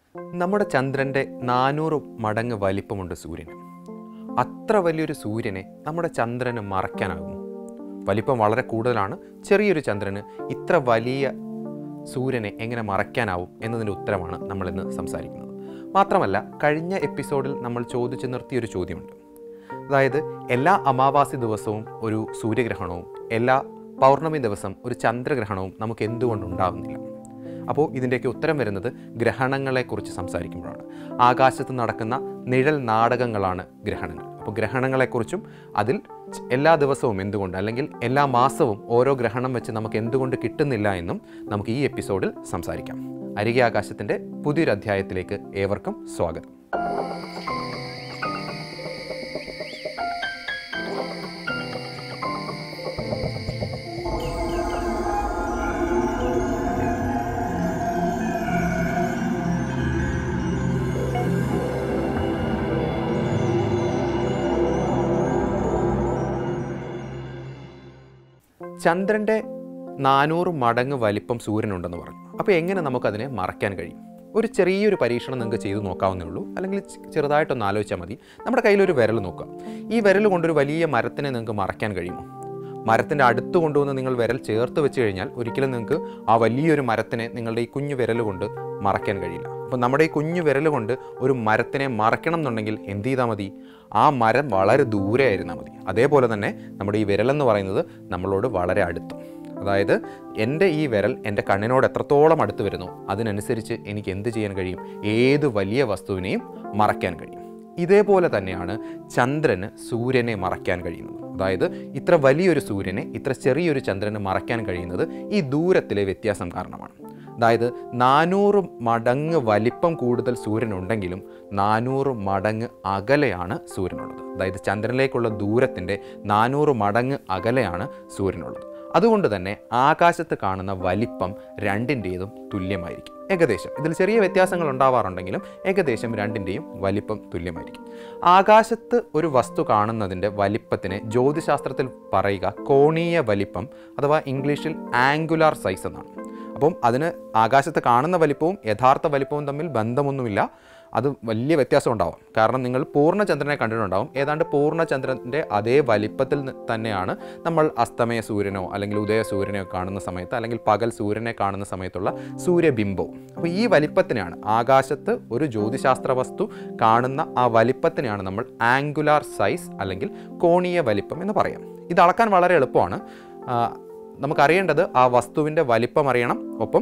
നമ്മുടെ ചന്ദ്രൻ്റെ നാനൂറ് മടങ്ങ് വലിപ്പമുണ്ട് സൂര്യന് അത്ര വലിയൊരു സൂര്യനെ നമ്മുടെ ചന്ദ്രന് മറയ്ക്കാനാകുമോ വലിപ്പം വളരെ കൂടുതലാണ് ചെറിയൊരു ചന്ദ്രന് ഇത്ര വലിയ സൂര്യനെ എങ്ങനെ മറയ്ക്കാനാവും എന്നതിൻ്റെ ഉത്തരമാണ് നമ്മളിന്ന് സംസാരിക്കുന്നത് മാത്രമല്ല കഴിഞ്ഞ എപ്പിസോഡിൽ നമ്മൾ ചോദിച്ചു നിർത്തിയൊരു ചോദ്യമുണ്ട് അതായത് എല്ലാ അമാവാസി ദിവസവും ഒരു സൂര്യഗ്രഹണവും എല്ലാ പൗർണമി ദിവസം ഒരു ചന്ദ്രഗ്രഹണവും നമുക്ക് എന്തുകൊണ്ട് ഉണ്ടാകുന്നില്ല അപ്പോൾ ഇതിൻ്റെയൊക്കെ ഉത്തരം വരുന്നത് ഗ്രഹണങ്ങളെക്കുറിച്ച് സംസാരിക്കുമ്പോഴാണ് ആകാശത്ത് നടക്കുന്ന നിഴൽ നാടകങ്ങളാണ് ഗ്രഹണങ്ങൾ അപ്പോൾ ഗ്രഹണങ്ങളെക്കുറിച്ചും അതിൽ ച- എല്ലാ ദിവസവും എന്തുകൊണ്ട് അല്ലെങ്കിൽ എല്ലാ മാസവും ഓരോ ഗ്രഹണം വെച്ച് നമുക്ക് എന്തുകൊണ്ട് കിട്ടുന്നില്ല എന്നും നമുക്ക് ഈ എപ്പിസോഡിൽ സംസാരിക്കാം അരികെ ആകാശത്തിൻ്റെ പുതിയൊരു അധ്യായത്തിലേക്ക് ഏവർക്കും സ്വാഗതം ചന്ദ്രൻ്റെ നാനൂറ് മടങ്ങ് വലിപ്പം സൂര്യനുണ്ടെന്ന് പറഞ്ഞു അപ്പോൾ എങ്ങനെ നമുക്കതിനെ മറയ്ക്കാൻ കഴിയും ഒരു ചെറിയൊരു പരീക്ഷണം നിങ്ങൾക്ക് ചെയ്ത് നോക്കാവുന്നേ ഉള്ളൂ അല്ലെങ്കിൽ ചെ- ചെറുതായിട്ടൊന്ന് ആലോചിച്ചാൽ മതി നമ്മുടെ കയ്യിലൊരു വിരൽ നോക്കുക ഈ വിരൽ കൊണ്ടൊരു വലിയ മരത്തിനെ നിങ്ങൾക്ക് മറയ്ക്കാൻ കഴിയുമോ മരത്തിൻ്റെ അടുത്ത് കൊണ്ടുവന്ന് നിങ്ങൾ വിരൽ ചേർത്ത് വെച്ച് കഴിഞ്ഞാൽ ഒരിക്കലും നിങ്ങൾക്ക് ആ വലിയൊരു മരത്തിനെ നിങ്ങളുടെ ഈ കുഞ്ഞു വിരൽ കൊണ്ട് മറയ്ക്കാൻ കഴിയില്ല അപ്പോൾ നമ്മുടെ ഈ കുഞ്ഞു വിരൽ കൊണ്ട് ഒരു മരത്തിനെ മറയ്ക്കണം എന്നുണ്ടെങ്കിൽ എന്ത് ചെയ്താൽ മതി ആ മരം വളരെ ദൂരെ ആയിരുന്നാൽ മതി അതേപോലെ തന്നെ നമ്മുടെ ഈ വിരലെന്ന് പറയുന്നത് നമ്മളോട് വളരെ അടുത്തും അതായത് എൻ്റെ ഈ വിരൽ എൻ്റെ കണ്ണിനോട് എത്രത്തോളം അടുത്ത് വരുന്നോ അതിനനുസരിച്ച് എനിക്ക് എന്ത് ചെയ്യാൻ കഴിയും ഏത് വലിയ വസ്തുവിനെയും മറയ്ക്കാൻ കഴിയും ഇതേപോലെ തന്നെയാണ് ചന്ദ്രന് സൂര്യനെ മറയ്ക്കാൻ കഴിയുന്നത് അതായത് ഇത്ര വലിയൊരു സൂര്യനെ ഇത്ര ചെറിയൊരു ചന്ദ്രന് മറയ്ക്കാൻ കഴിയുന്നത് ഈ ദൂരത്തിലെ വ്യത്യാസം കാരണമാണ് അതായത് നാനൂറ് മടങ്ങ് വലിപ്പം കൂടുതൽ സൂര്യനുണ്ടെങ്കിലും നാനൂറ് മടങ്ങ് അകലെയാണ് സൂര്യനുള്ളത് അതായത് ചന്ദ്രനിലേക്കുള്ള ദൂരത്തിൻ്റെ നാനൂറ് മടങ്ങ് അകലെയാണ് സൂര്യനുള്ളത് അതുകൊണ്ട് തന്നെ ആകാശത്ത് കാണുന്ന വലിപ്പം രണ്ടിൻ്റേതും തുല്യമായിരിക്കും ഏകദേശം ഇതിൽ ചെറിയ വ്യത്യാസങ്ങൾ ഉണ്ടാവാറുണ്ടെങ്കിലും ഏകദേശം രണ്ടിൻ്റെയും വലിപ്പം തുല്യമായിരിക്കും ആകാശത്ത് ഒരു വസ്തു കാണുന്നതിൻ്റെ വലിപ്പത്തിന് ജ്യോതിശാസ്ത്രത്തിൽ പറയുക കോണീയ വലിപ്പം അഥവാ ഇംഗ്ലീഷിൽ ആംഗുലാർ സൈസ് എന്നാണ് അപ്പം അതിന് ആകാശത്ത് കാണുന്ന വലിപ്പവും യഥാർത്ഥ വലിപ്പവും തമ്മിൽ ബന്ധമൊന്നുമില്ല അത് വലിയ വ്യത്യാസം ഉണ്ടാവും കാരണം നിങ്ങൾ പൂർണ്ണചന്ദ്രനെ കണ്ടിട്ടുണ്ടാവും ഏതാണ്ട് പൂർണ്ണചന്ദ്രൻ്റെ അതേ വലിപ്പത്തിൽ നി- തന്നെയാണ് നമ്മൾ അസ്തമയ സൂര്യനോ അല്ലെങ്കിൽ ഉദയ സൂര്യനെയോ കാണുന്ന സമയത്ത് അല്ലെങ്കിൽ പകൽ സൂര്യനെ കാണുന്ന സമയത്തുള്ള സൂര്യബിംബവും അപ്പോൾ ഈ വലിപ്പത്തിനെയാണ് ആകാശത്ത് ഒരു ജ്യോതിശാസ്ത്ര വസ്തു കാണുന്ന ആ വലിപ്പത്തിനെയാണ് നമ്മൾ ആംഗുലാർ സൈസ് അല്ലെങ്കിൽ കോണീയ വലിപ്പം എന്ന് പറയാം ഇത് അളക്കാൻ വളരെ എളുപ്പമാണ് ആ, നമുക്കറിയേണ്ടത് ആ വസ്തുവിൻ്റെ വലിപ്പം അറിയണം ഒപ്പം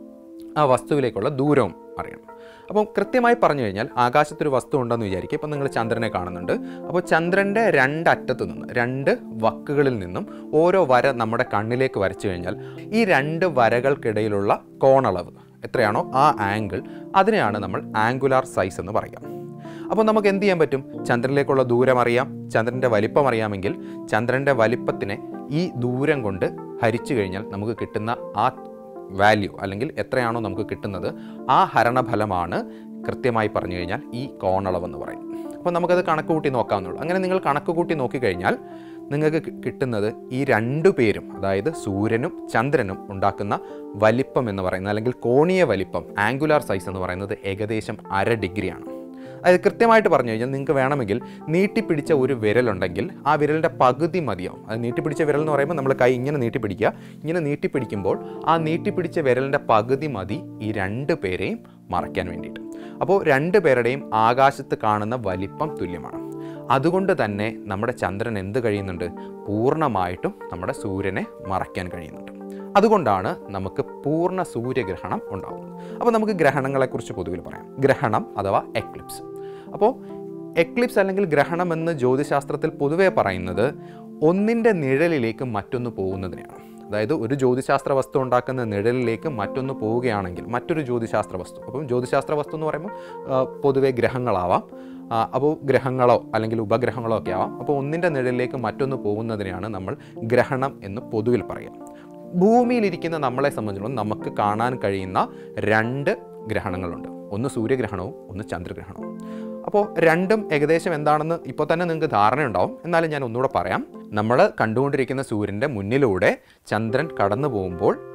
ആ വസ്തുവിലേക്കുള്ള ദൂരവും അറിയണം അപ്പം കൃത്യമായി പറഞ്ഞു കഴിഞ്ഞാൽ ആകാശത്തൊരു വസ്തു ഉണ്ടെന്ന് വിചാരിക്കുക ഇപ്പം നിങ്ങൾ ചന്ദ്രനെ കാണുന്നുണ്ട് അപ്പോൾ ചന്ദ്രൻ്റെ രണ്ടറ്റത്തു നിന്ന് രണ്ട് വക്കുകളിൽ നിന്നും ഓരോ വര നമ്മുടെ കണ്ണിലേക്ക് വരച്ചു കഴിഞ്ഞാൽ ഈ രണ്ട് വരകൾക്കിടയിലുള്ള കോണളവ് എത്രയാണോ ആ ആംഗിൾ അതിനെയാണ് നമ്മൾ ആംഗുലാർ സൈസ് എന്ന് പറയുക അപ്പോൾ നമുക്ക് എന്ത് ചെയ്യാൻ പറ്റും ചന്ദ്രനിലേക്കുള്ള ദൂരം അറിയാം ചന്ദ്രൻ്റെ വലിപ്പം അറിയാമെങ്കിൽ ചന്ദ്രൻ്റെ വലിപ്പത്തിനെ ഈ ദൂരം കൊണ്ട് ഹരിച്ചു കഴിഞ്ഞാൽ നമുക്ക് കിട്ടുന്ന ആ വാല്യൂ അല്ലെങ്കിൽ എത്രയാണോ നമുക്ക് കിട്ടുന്നത് ആ ഹരണഫലമാണ് കൃത്യമായി പറഞ്ഞു കഴിഞ്ഞാൽ ഈ കോണളവെന്ന് പറയും അപ്പോൾ നമുക്കത് കണക്ക് കൂട്ടി നോക്കാവുന്നുള്ളൂ അങ്ങനെ നിങ്ങൾ കണക്ക് കൂട്ടി നോക്കിക്കഴിഞ്ഞാൽ നിങ്ങൾക്ക് കി- കിട്ടുന്നത് ഈ രണ്ടു പേരും അതായത് സൂര്യനും ചന്ദ്രനും ഉണ്ടാക്കുന്ന വലിപ്പം എന്ന് പറയുന്നത് അല്ലെങ്കിൽ കോണീയ വലിപ്പം ആംഗുലാർ സൈസ് എന്ന് പറയുന്നത് ഏകദേശം അര ഡിഗ്രിയാണ് അതായത് കൃത്യമായിട്ട് പറഞ്ഞു കഴിഞ്ഞാൽ നിങ്ങൾക്ക് വേണമെങ്കിൽ നീട്ടിപ്പിടിച്ച ഒരു വിരലുണ്ടെങ്കിൽ ആ വിരലിൻ്റെ പകുതി മതിയാവും അത് നീട്ടിപ്പിടിച്ച വിരൽ എന്ന് പറയുമ്പോൾ നമ്മൾ കൈ ഇങ്ങനെ നീട്ടിപ്പിടിക്കുക ഇങ്ങനെ നീട്ടിപ്പിടിക്കുമ്പോൾ ആ നീട്ടിപ്പിടിച്ച വിരലിൻ്റെ പകുതി മതി ഈ രണ്ട് പേരെയും മറയ്ക്കാൻ വേണ്ടിയിട്ട് അപ്പോൾ രണ്ട് പേരുടെയും ആകാശത്ത് കാണുന്ന വലിപ്പം തുല്യമാണ് അതുകൊണ്ട് തന്നെ നമ്മുടെ ചന്ദ്രൻ എന്ത് കഴിയുന്നുണ്ട് പൂർണ്ണമായിട്ടും നമ്മുടെ സൂര്യനെ മറയ്ക്കാൻ കഴിയുന്നുണ്ട് അതുകൊണ്ടാണ് നമുക്ക് പൂർണ്ണ സൂര്യഗ്രഹണം ഉണ്ടാകുന്നത് അപ്പോൾ നമുക്ക് ഗ്രഹണങ്ങളെക്കുറിച്ച് പൊതുവിൽ പറയാം ഗ്രഹണം അഥവാ എക്ലിപ്സ് അപ്പോൾ എക്ലിപ്സ് അല്ലെങ്കിൽ ഗ്രഹണം എന്ന് ജ്യോതിശാസ്ത്രത്തിൽ പൊതുവേ പറയുന്നത് ഒന്നിൻ്റെ നിഴലിലേക്ക് മറ്റൊന്ന് പോകുന്നതിനെയാണ് അതായത് ഒരു ജ്യോതിശാസ്ത്ര വസ്തു ഉണ്ടാക്കുന്ന നിഴലിലേക്ക് മറ്റൊന്ന് പോവുകയാണെങ്കിൽ മറ്റൊരു ജ്യോതിശാസ്ത്ര വസ്തു അപ്പം ജ്യോതിശാസ്ത്ര വസ്തു എന്ന് പറയുമ്പോൾ ആ, പൊതുവെ ഗ്രഹങ്ങളാവാം ആ, അപ്പോൾ ഗ്രഹങ്ങളോ അല്ലെങ്കിൽ ഉപഗ്രഹങ്ങളോ ഒക്കെ ആവാം അപ്പോൾ ഒന്നിൻ്റെ നിഴലിലേക്ക് മറ്റൊന്ന് പോകുന്നതിനെയാണ് നമ്മൾ ഗ്രഹണം എന്ന് പൊതുവിൽ പറയാം ഭൂമിയിലിരിക്കുന്ന നമ്മളെ സംബന്ധിച്ചിടത്തോളം നമുക്ക് കാണാൻ കഴിയുന്ന രണ്ട് ഗ്രഹണങ്ങളുണ്ട് ഒന്ന് സൂര്യഗ്രഹണവും ഒന്ന് ചന്ദ്രഗ്രഹണവും അപ്പോൾ രണ്ടും ഏകദേശം എന്താണെന്ന് ഇപ്പോൾ തന്നെ നിങ്ങൾക്ക് ധാരണയുണ്ടാവും എന്നാലും ഞാൻ ഒന്നുകൂടെ പറയാം നമ്മൾ കണ്ടുകൊണ്ടിരിക്കുന്ന സൂര്യൻ്റെ മുന്നിലൂടെ ചന്ദ്രൻ കടന്നു പോകുമ്പോൾ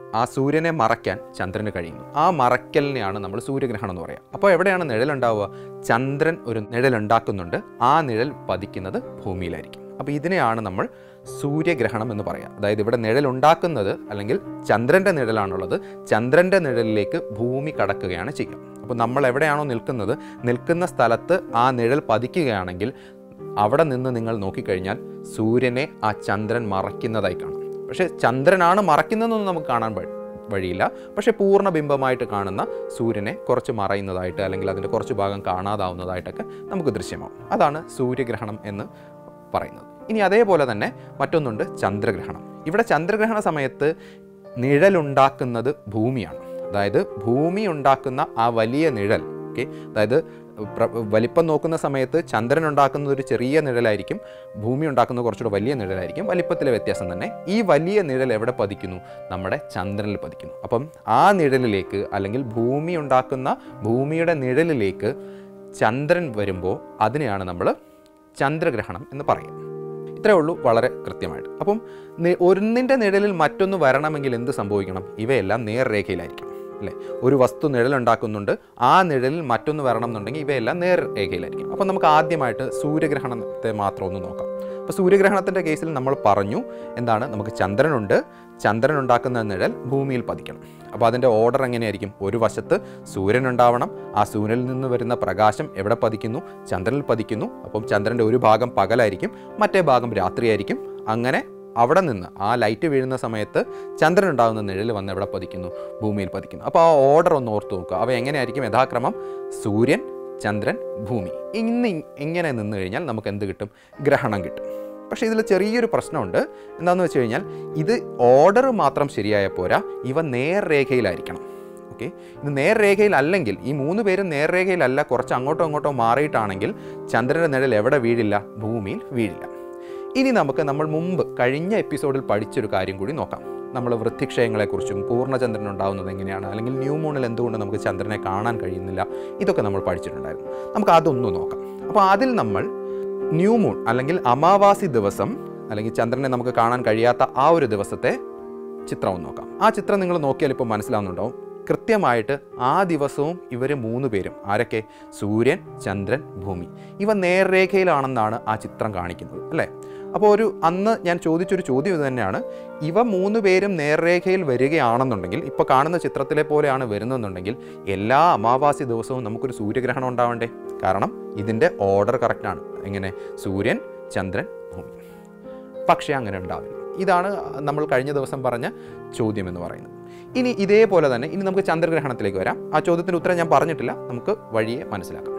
ആ സൂര്യനെ മറയ്ക്കാൻ ചന്ദ്രന് കഴിയുന്നു ആ മറയ്ക്കലിനെയാണ് നമ്മൾ സൂര്യഗ്രഹണം എന്ന് പറയുക അപ്പോൾ എവിടെയാണ് നിഴലുണ്ടാവുക ചന്ദ്രൻ ഒരു നിഴലുണ്ടാക്കുന്നുണ്ട് ആ നിഴൽ പതിക്കുന്നത് ഭൂമിയിലായിരിക്കും അപ്പോൾ ഇതിനെയാണ് നമ്മൾ സൂര്യഗ്രഹണം എന്ന് പറയാം അതായത് ഇവിടെ നിഴലുണ്ടാക്കുന്നത് അല്ലെങ്കിൽ ചന്ദ്രൻ്റെ നിഴലാണുള്ളത് ചന്ദ്രൻ്റെ നിഴലിലേക്ക് ഭൂമി കടക്കുകയാണ് ചെയ്യുക അപ്പോൾ നമ്മൾ എവിടെയാണോ നിൽക്കുന്നത് നിൽക്കുന്ന സ്ഥലത്ത് ആ നിഴൽ പതിക്കുകയാണെങ്കിൽ അവിടെ നിന്ന് നിങ്ങൾ നോക്കിക്കഴിഞ്ഞാൽ സൂര്യനെ ആ ചന്ദ്രൻ മറയ്ക്കുന്നതായി കാണാം പക്ഷേ ചന്ദ്രനാണ് മറയ്ക്കുന്നതെന്നൊന്നും നമുക്ക് കാണാൻ വഴി- വഴിയില്ല പക്ഷേ പൂർണ്ണ ബിംബമായിട്ട് കാണുന്ന സൂര്യനെ കുറച്ച് മറയുന്നതായിട്ട് അല്ലെങ്കിൽ അതിൻ്റെ കുറച്ച് ഭാഗം കാണാതാവുന്നതായിട്ടൊക്കെ നമുക്ക് ദൃശ്യമാവും അതാണ് സൂര്യഗ്രഹണം എന്ന് പറയുന്നത് ഇനി അതേപോലെ തന്നെ മറ്റൊന്നുണ്ട് ചന്ദ്രഗ്രഹണം ഇവിടെ ചന്ദ്രഗ്രഹണ സമയത്ത് നിഴലുണ്ടാക്കുന്നത് ഭൂമിയാണ് അതായത് ഭൂമി ഉണ്ടാക്കുന്ന ആ വലിയ നിഴൽ ഓക്കെ അതായത് പ്ര- വലിപ്പം നോക്കുന്ന സമയത്ത് ചന്ദ്രൻ ഉണ്ടാക്കുന്നത് ഒരു ചെറിയ നിഴലായിരിക്കും ഭൂമി ഉണ്ടാക്കുന്നത് കുറച്ചുകൂടെ വലിയ നിഴലായിരിക്കും വലിപ്പത്തിലെ വ്യത്യാസം തന്നെ ഈ വലിയ നിഴൽ എവിടെ പതിക്കുന്നു നമ്മുടെ ചന്ദ്രനിൽ പതിക്കുന്നു അപ്പം ആ നിഴലിലേക്ക് അല്ലെങ്കിൽ ഭൂമി ഉണ്ടാക്കുന്ന ഭൂമിയുടെ നിഴലിലേക്ക് ചന്ദ്രൻ വരുമ്പോൾ അതിനെയാണ് നമ്മൾ ചന്ദ്രഗ്രഹണം എന്ന് പറയുക ഇത്രയേ ഉള്ളൂ വളരെ കൃത്യമായിട്ട് അപ്പം നി- ഒന്നിൻ്റെ നിഴലിൽ മറ്റൊന്ന് വരണമെങ്കിൽ എന്ത് സംഭവിക്കണം ഇവയെല്ലാം നേർരേഖയിലായിരിക്കും അല്ലേ ഒരു വസ്തു നിഴലുണ്ടാക്കുന്നുണ്ട് ആ നിഴലിൽ മറ്റൊന്ന് വരണം എന്നുണ്ടെങ്കിൽ ഇവയെല്ലാം നേർരേഖയിലായിരിക്കും അപ്പം നമുക്ക് ആദ്യമായിട്ട് സൂര്യഗ്രഹണത്തെ മാത്രം ഒന്ന് നോക്കാം അപ്പോൾ സൂര്യഗ്രഹണത്തിൻ്റെ കേസിൽ നമ്മൾ പറഞ്ഞു എന്താണ് നമുക്ക് ചന്ദ്രനുണ്ട് ചന്ദ്രൻ ഉണ്ടാക്കുന്ന നിഴൽ ഭൂമിയിൽ പതിക്കണം അപ്പോൾ അതിൻ്റെ ഓർഡർ എങ്ങനെയായിരിക്കും ഒരു വശത്ത് സൂര്യൻ ഉണ്ടാവണം ആ സൂര്യനിൽ നിന്ന് വരുന്ന പ്രകാശം എവിടെ പതിക്കുന്നു ചന്ദ്രനിൽ പതിക്കുന്നു അപ്പം ചന്ദ്രൻ്റെ ഒരു ഭാഗം പകലായിരിക്കും മറ്റേ ഭാഗം രാത്രിയായിരിക്കും അങ്ങനെ അവിടെ നിന്ന് ആ ലൈറ്റ് വീഴുന്ന സമയത്ത് ചന്ദ്രൻ ഉണ്ടാകുന്ന നിഴൽ വന്ന് എവിടെ പതിക്കുന്നു ഭൂമിയിൽ പതിക്കുന്നു അപ്പോൾ ആ ഓർഡർ ഒന്ന് ഓർത്ത് നോക്കുക അവ എങ്ങനെയായിരിക്കും യഥാക്രമം സൂര്യൻ ചന്ദ്രൻ ഭൂമി ഇന്ന് ഇ- ഇങ്ങനെ നിന്ന് കഴിഞ്ഞാൽ നമുക്ക് എന്ത് കിട്ടും ഗ്രഹണം കിട്ടും പക്ഷേ ഇതിൽ ചെറിയൊരു പ്രശ്നമുണ്ട് എന്താണെന്ന് വെച്ച് കഴിഞ്ഞാൽ ഇത് ഓർഡർ മാത്രം ശരിയായ പോരാ ഇവ നേർരേഖയിലായിരിക്കണം ഓക്കെ ഇത് നേർരേഖയിലല്ലെങ്കിൽ ഈ മൂന്ന് പേരും നേർരേഖയിലല്ല കുറച്ച് അങ്ങോട്ടോ ഇങ്ങോട്ടോ മാറിയിട്ടാണെങ്കിൽ ചന്ദ്രൻ്റെ നിഴൽ എവിടെ വീഴില്ല ഭൂമിയിൽ വീഴില്ല ഇനി നമുക്ക് നമ്മൾ മുമ്പ് കഴിഞ്ഞ എപ്പിസോഡിൽ പഠിച്ചൊരു കാര്യം കൂടി നോക്കാം നമ്മൾ വൃത്തിക്ഷയങ്ങളെക്കുറിച്ചും പൂർണ്ണചന്ദ്രൻ ഉണ്ടാകുന്നത് എങ്ങനെയാണ് അല്ലെങ്കിൽ ന്യൂ മൂണിൽ എന്തുകൊണ്ട് നമുക്ക് ചന്ദ്രനെ കാണാൻ കഴിയുന്നില്ല ഇതൊക്കെ നമ്മൾ പഠിച്ചിട്ടുണ്ടായിരുന്നു നമുക്ക് അതൊന്ന് നോക്കാം അപ്പോൾ അതിൽ നമ്മൾ ന്യൂ മൂൺ അല്ലെങ്കിൽ അമാവാസി ദിവസം അല്ലെങ്കിൽ ചന്ദ്രനെ നമുക്ക് കാണാൻ കഴിയാത്ത ആ ഒരു ദിവസത്തെ ചിത്രം ഒന്ന് നോക്കാം ആ ചിത്രം നിങ്ങൾ നോക്കിയാൽ ഇപ്പോൾ മനസ്സിലാവുന്നുണ്ടാവും കൃത്യമായിട്ട് ആ ദിവസവും ഇവർ മൂന്ന് പേരും ആരൊക്കെ സൂര്യൻ ചന്ദ്രൻ ഭൂമി ഇവ നേർരേഖയിലാണെന്നാണ് ആ ചിത്രം കാണിക്കുന്നത് അല്ലേ അപ്പോൾ ഒരു അന്ന് ഞാൻ ചോദിച്ചൊരു ചോദ്യം ഇത് തന്നെയാണ് ഇവ മൂന്ന് പേരും നേർരേഖയിൽ വരികയാണെന്നുണ്ടെങ്കിൽ ഇപ്പോൾ കാണുന്ന ചിത്രത്തിലെ പോലെയാണ് വരുന്നതെന്നുണ്ടെങ്കിൽ എല്ലാ അമാവാസി ദിവസവും നമുക്കൊരു സൂര്യഗ്രഹണം ഉണ്ടാവണ്ടേ കാരണം ഇതിൻ്റെ ഓർഡർ കറക്റ്റാണ് എങ്ങനെ സൂര്യൻ ചന്ദ്രൻ ഭൂമി പക്ഷേ അങ്ങനെ ഉണ്ടാവില്ല ഇതാണ് നമ്മൾ കഴിഞ്ഞ ദിവസം പറഞ്ഞ ചോദ്യം എന്ന് പറയുന്നത് ഇനി ഇതേപോലെ തന്നെ ഇനി നമുക്ക് ചന്ദ്രഗ്രഹണത്തിലേക്ക് വരാം ആ ചോദ്യത്തിന് ഉത്തരം ഞാൻ പറഞ്ഞിട്ടില്ല നമുക്ക് വഴിയെ മനസ്സിലാക്കാം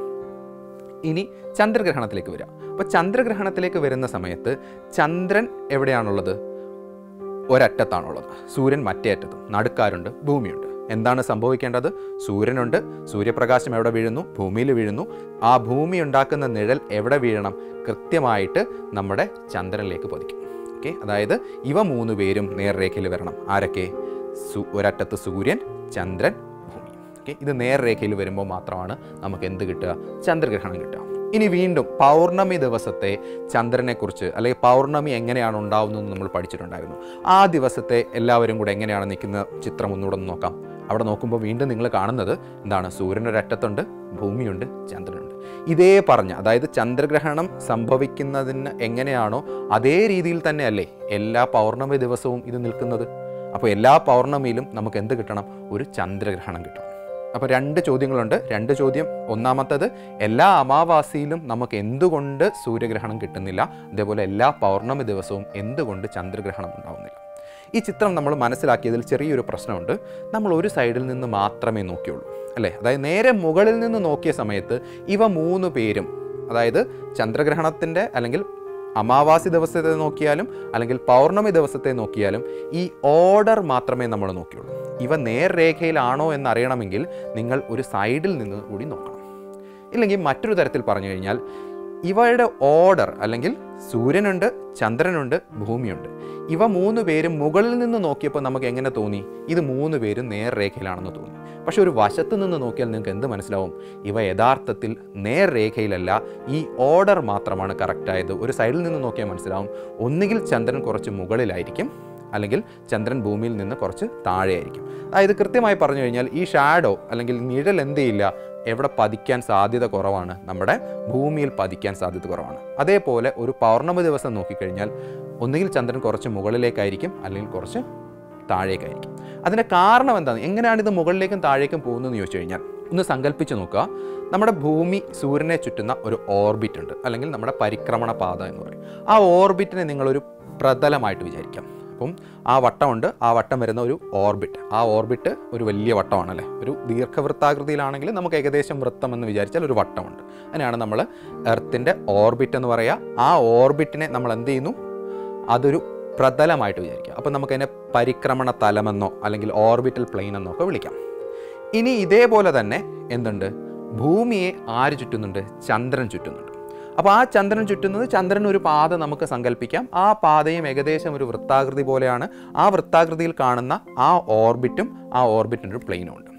ഇനി ചന്ദ്രഗ്രഹണത്തിലേക്ക് വരാം അപ്പോൾ ചന്ദ്രഗ്രഹണത്തിലേക്ക് വരുന്ന സമയത്ത് ചന്ദ്രൻ എവിടെയാണുള്ളത് ഒരറ്റത്താണുള്ളത് സൂര്യൻ മറ്റേ അറ്റത്തും നടുക്കാരുണ്ട് ഭൂമിയുണ്ട് എന്താണ് സംഭവിക്കേണ്ടത് സൂര്യനുണ്ട് സൂര്യപ്രകാശം എവിടെ വീഴുന്നു ഭൂമിയിൽ വീഴുന്നു ആ ഭൂമി ഉണ്ടാക്കുന്ന നിഴൽ എവിടെ വീഴണം കൃത്യമായിട്ട് നമ്മുടെ ചന്ദ്രനിലേക്ക് പതിക്കും ഓക്കെ അതായത് ഇവ മൂന്ന് പേരും നേർരേഖയിൽ വരണം ആരൊക്കെ സു ഒരറ്റത്ത് സൂര്യൻ ചന്ദ്രൻ ഭൂമി ഓക്കെ ഇത് നേർരേഖയിൽ വരുമ്പോൾ മാത്രമാണ് നമുക്ക് എന്ത് കിട്ടുക ചന്ദ്രഗ്രഹണം കിട്ടുക ഇനി വീണ്ടും പൗർണമി ദിവസത്തെ ചന്ദ്രനെക്കുറിച്ച് അല്ലെങ്കിൽ പൗർണമി എങ്ങനെയാണ് ഉണ്ടാവുന്നതെന്ന് നമ്മൾ പഠിച്ചിട്ടുണ്ടായിരുന്നു ആ ദിവസത്തെ എല്ലാവരും കൂടെ എങ്ങനെയാണ് നിൽക്കുന്ന ചിത്രം ഒന്നുകൂടെ ഒന്ന് നോക്കാം അവിടെ നോക്കുമ്പോൾ വീണ്ടും നിങ്ങൾ കാണുന്നത് എന്താണ് സൂര്യനൊരറ്റത്തുണ്ട് ഭൂമിയുണ്ട് ചന്ദ്രനുണ്ട് ഇതേ പറഞ്ഞ അതായത് ചന്ദ്രഗ്രഹണം സംഭവിക്കുന്നതിന് എങ്ങനെയാണോ അതേ രീതിയിൽ തന്നെയല്ലേ എല്ലാ പൗർണമി ദിവസവും ഇത് നിൽക്കുന്നത് അപ്പോൾ എല്ലാ പൗർണമിയിലും നമുക്ക് എന്ത് കിട്ടണം ഒരു ചന്ദ്രഗ്രഹണം കിട്ടണം അപ്പോൾ രണ്ട് ചോദ്യങ്ങളുണ്ട് രണ്ട് ചോദ്യം ഒന്നാമത്തത് എല്ലാ അമാവാസിയിലും നമുക്ക് എന്തുകൊണ്ട് സൂര്യഗ്രഹണം കിട്ടുന്നില്ല അതേപോലെ എല്ലാ പൗർണമി ദിവസവും എന്തുകൊണ്ട് ചന്ദ്രഗ്രഹണം ഉണ്ടാവുന്നില്ല ഈ ചിത്രം നമ്മൾ മനസ്സിലാക്കിയതിൽ ചെറിയൊരു പ്രശ്നമുണ്ട് നമ്മൾ ഒരു സൈഡിൽ നിന്ന് മാത്രമേ നോക്കിയുള്ളൂ അല്ലേ അതായത് നേരെ മുകളിൽ നിന്ന് നോക്കിയ സമയത്ത് ഇവ മൂന്ന് പേരും അതായത് ചന്ദ്രഗ്രഹണത്തിൻ്റെ അല്ലെങ്കിൽ അമാവാസി ദിവസത്തെ നോക്കിയാലും അല്ലെങ്കിൽ പൗർണമി ദിവസത്തെ നോക്കിയാലും ഈ ഓർഡർ മാത്രമേ നമ്മൾ നോക്കിയുള്ളൂ ഇവ നേർരേഖയിലാണോ എന്നറിയണമെങ്കിൽ നിങ്ങൾ ഒരു സൈഡിൽ നിന്ന് കൂടി നോക്കണം ഇല്ലെങ്കിൽ മറ്റൊരു തരത്തിൽ പറഞ്ഞു കഴിഞ്ഞാൽ ഇവയുടെ ഓർഡർ അല്ലെങ്കിൽ സൂര്യനുണ്ട് ചന്ദ്രനുണ്ട് ഭൂമിയുണ്ട് ഇവ മൂന്ന് പേരും മുകളിൽ നിന്ന് നോക്കിയപ്പോൾ നമുക്ക് എങ്ങനെ തോന്നി ഇത് മൂന്ന് പേരും നേർരേഖയിലാണെന്ന് തോന്നി പക്ഷെ ഒരു വശത്ത് നിന്ന് നോക്കിയാൽ നിങ്ങൾക്ക് എന്ത് മനസ്സിലാവും ഇവ യഥാർത്ഥത്തിൽ നേർരേഖയിലല്ല ഈ ഓർഡർ മാത്രമാണ് കറക്റ്റായത് ഒരു സൈഡിൽ നിന്ന് നോക്കിയാൽ മനസ്സിലാവും ഒന്നുകിൽ ചന്ദ്രൻ കുറച്ച് മുകളിലായിരിക്കും അല്ലെങ്കിൽ ചന്ദ്രൻ ഭൂമിയിൽ നിന്ന് കുറച്ച് താഴെയായിരിക്കും അതായത് കൃത്യമായി പറഞ്ഞു കഴിഞ്ഞാൽ ഈ ഷാഡോ അല്ലെങ്കിൽ നിഴൽ എന്ത് ചെയ്യില്ല എവിടെ പതിക്കാൻ സാധ്യത കുറവാണ് നമ്മുടെ ഭൂമിയിൽ പതിക്കാൻ സാധ്യത കുറവാണ് അതേപോലെ ഒരു പൗർണമി ദിവസം നോക്കിക്കഴിഞ്ഞാൽ ഒന്നുകിൽ ചന്ദ്രൻ കുറച്ച് മുകളിലേക്കായിരിക്കും അല്ലെങ്കിൽ കുറച്ച് താഴേക്കായിരിക്കും അതിൻ്റെ കാരണം എന്താണ് എങ്ങനെയാണ് ഇത് മുകളിലേക്കും താഴേക്കും പോകുന്നതെന്ന് ചോദിച്ചു കഴിഞ്ഞാൽ ഒന്ന് സങ്കല്പിച്ച് നോക്കുക നമ്മുടെ ഭൂമി സൂര്യനെ ചുറ്റുന്ന ഒരു ഓർബിറ്റ് ഉണ്ട് അല്ലെങ്കിൽ നമ്മുടെ പരിക്രമണ പാത എന്ന് പറയും ആ ഓർബിറ്റിനെ നിങ്ങളൊരു പ്രതലമായിട്ട് വിചാരിക്കാം അപ്പം ആ വട്ടമുണ്ട് ആ വട്ടം വരുന്ന ഒരു ഓർബിറ്റ് ആ ഓർബിറ്റ് ഒരു വലിയ വട്ടമാണല്ലേ ഒരു ദീർഘവൃത്താകൃതിയിലാണെങ്കിൽ നമുക്ക് ഏകദേശം വൃത്തം എന്ന് വിചാരിച്ചാൽ ഒരു വട്ടമുണ്ട് അതിനാണ് നമ്മൾ എർത്തിൻ്റെ ഓർബിറ്റ് എന്ന് പറയുക ആ ഓർബിറ്റിനെ നമ്മൾ എന്ത് ചെയ്യുന്നു അതൊരു പ്രതലമായിട്ട് വിചാരിക്കുക അപ്പോൾ നമുക്കതിനെ പരിക്രമണ തലമെന്നോ അല്ലെങ്കിൽ ഓർബിറ്റൽ പ്ലെയിൻ എന്നോ ഒക്കെ വിളിക്കാം ഇനി ഇതേപോലെ തന്നെ എന്തുണ്ട് ഭൂമിയെ ആര് ചുറ്റുന്നുണ്ട് ചന്ദ്രൻ ചുറ്റുന്നുണ്ട് അപ്പോൾ ആ ചന്ദ്രൻ ചുറ്റുന്നത് ചന്ദ്രൻ ഒരു പാത നമുക്ക് സങ്കല്പിക്കാം ആ പാതയും ഏകദേശം ഒരു വൃത്താകൃതി പോലെയാണ് ആ വൃത്താകൃതിയിൽ കാണുന്ന ആ ഓർബിറ്റും ആ ഓർബിറ്റിൻ്റെ ഒരു പ്ലെയിനും ഉണ്ട്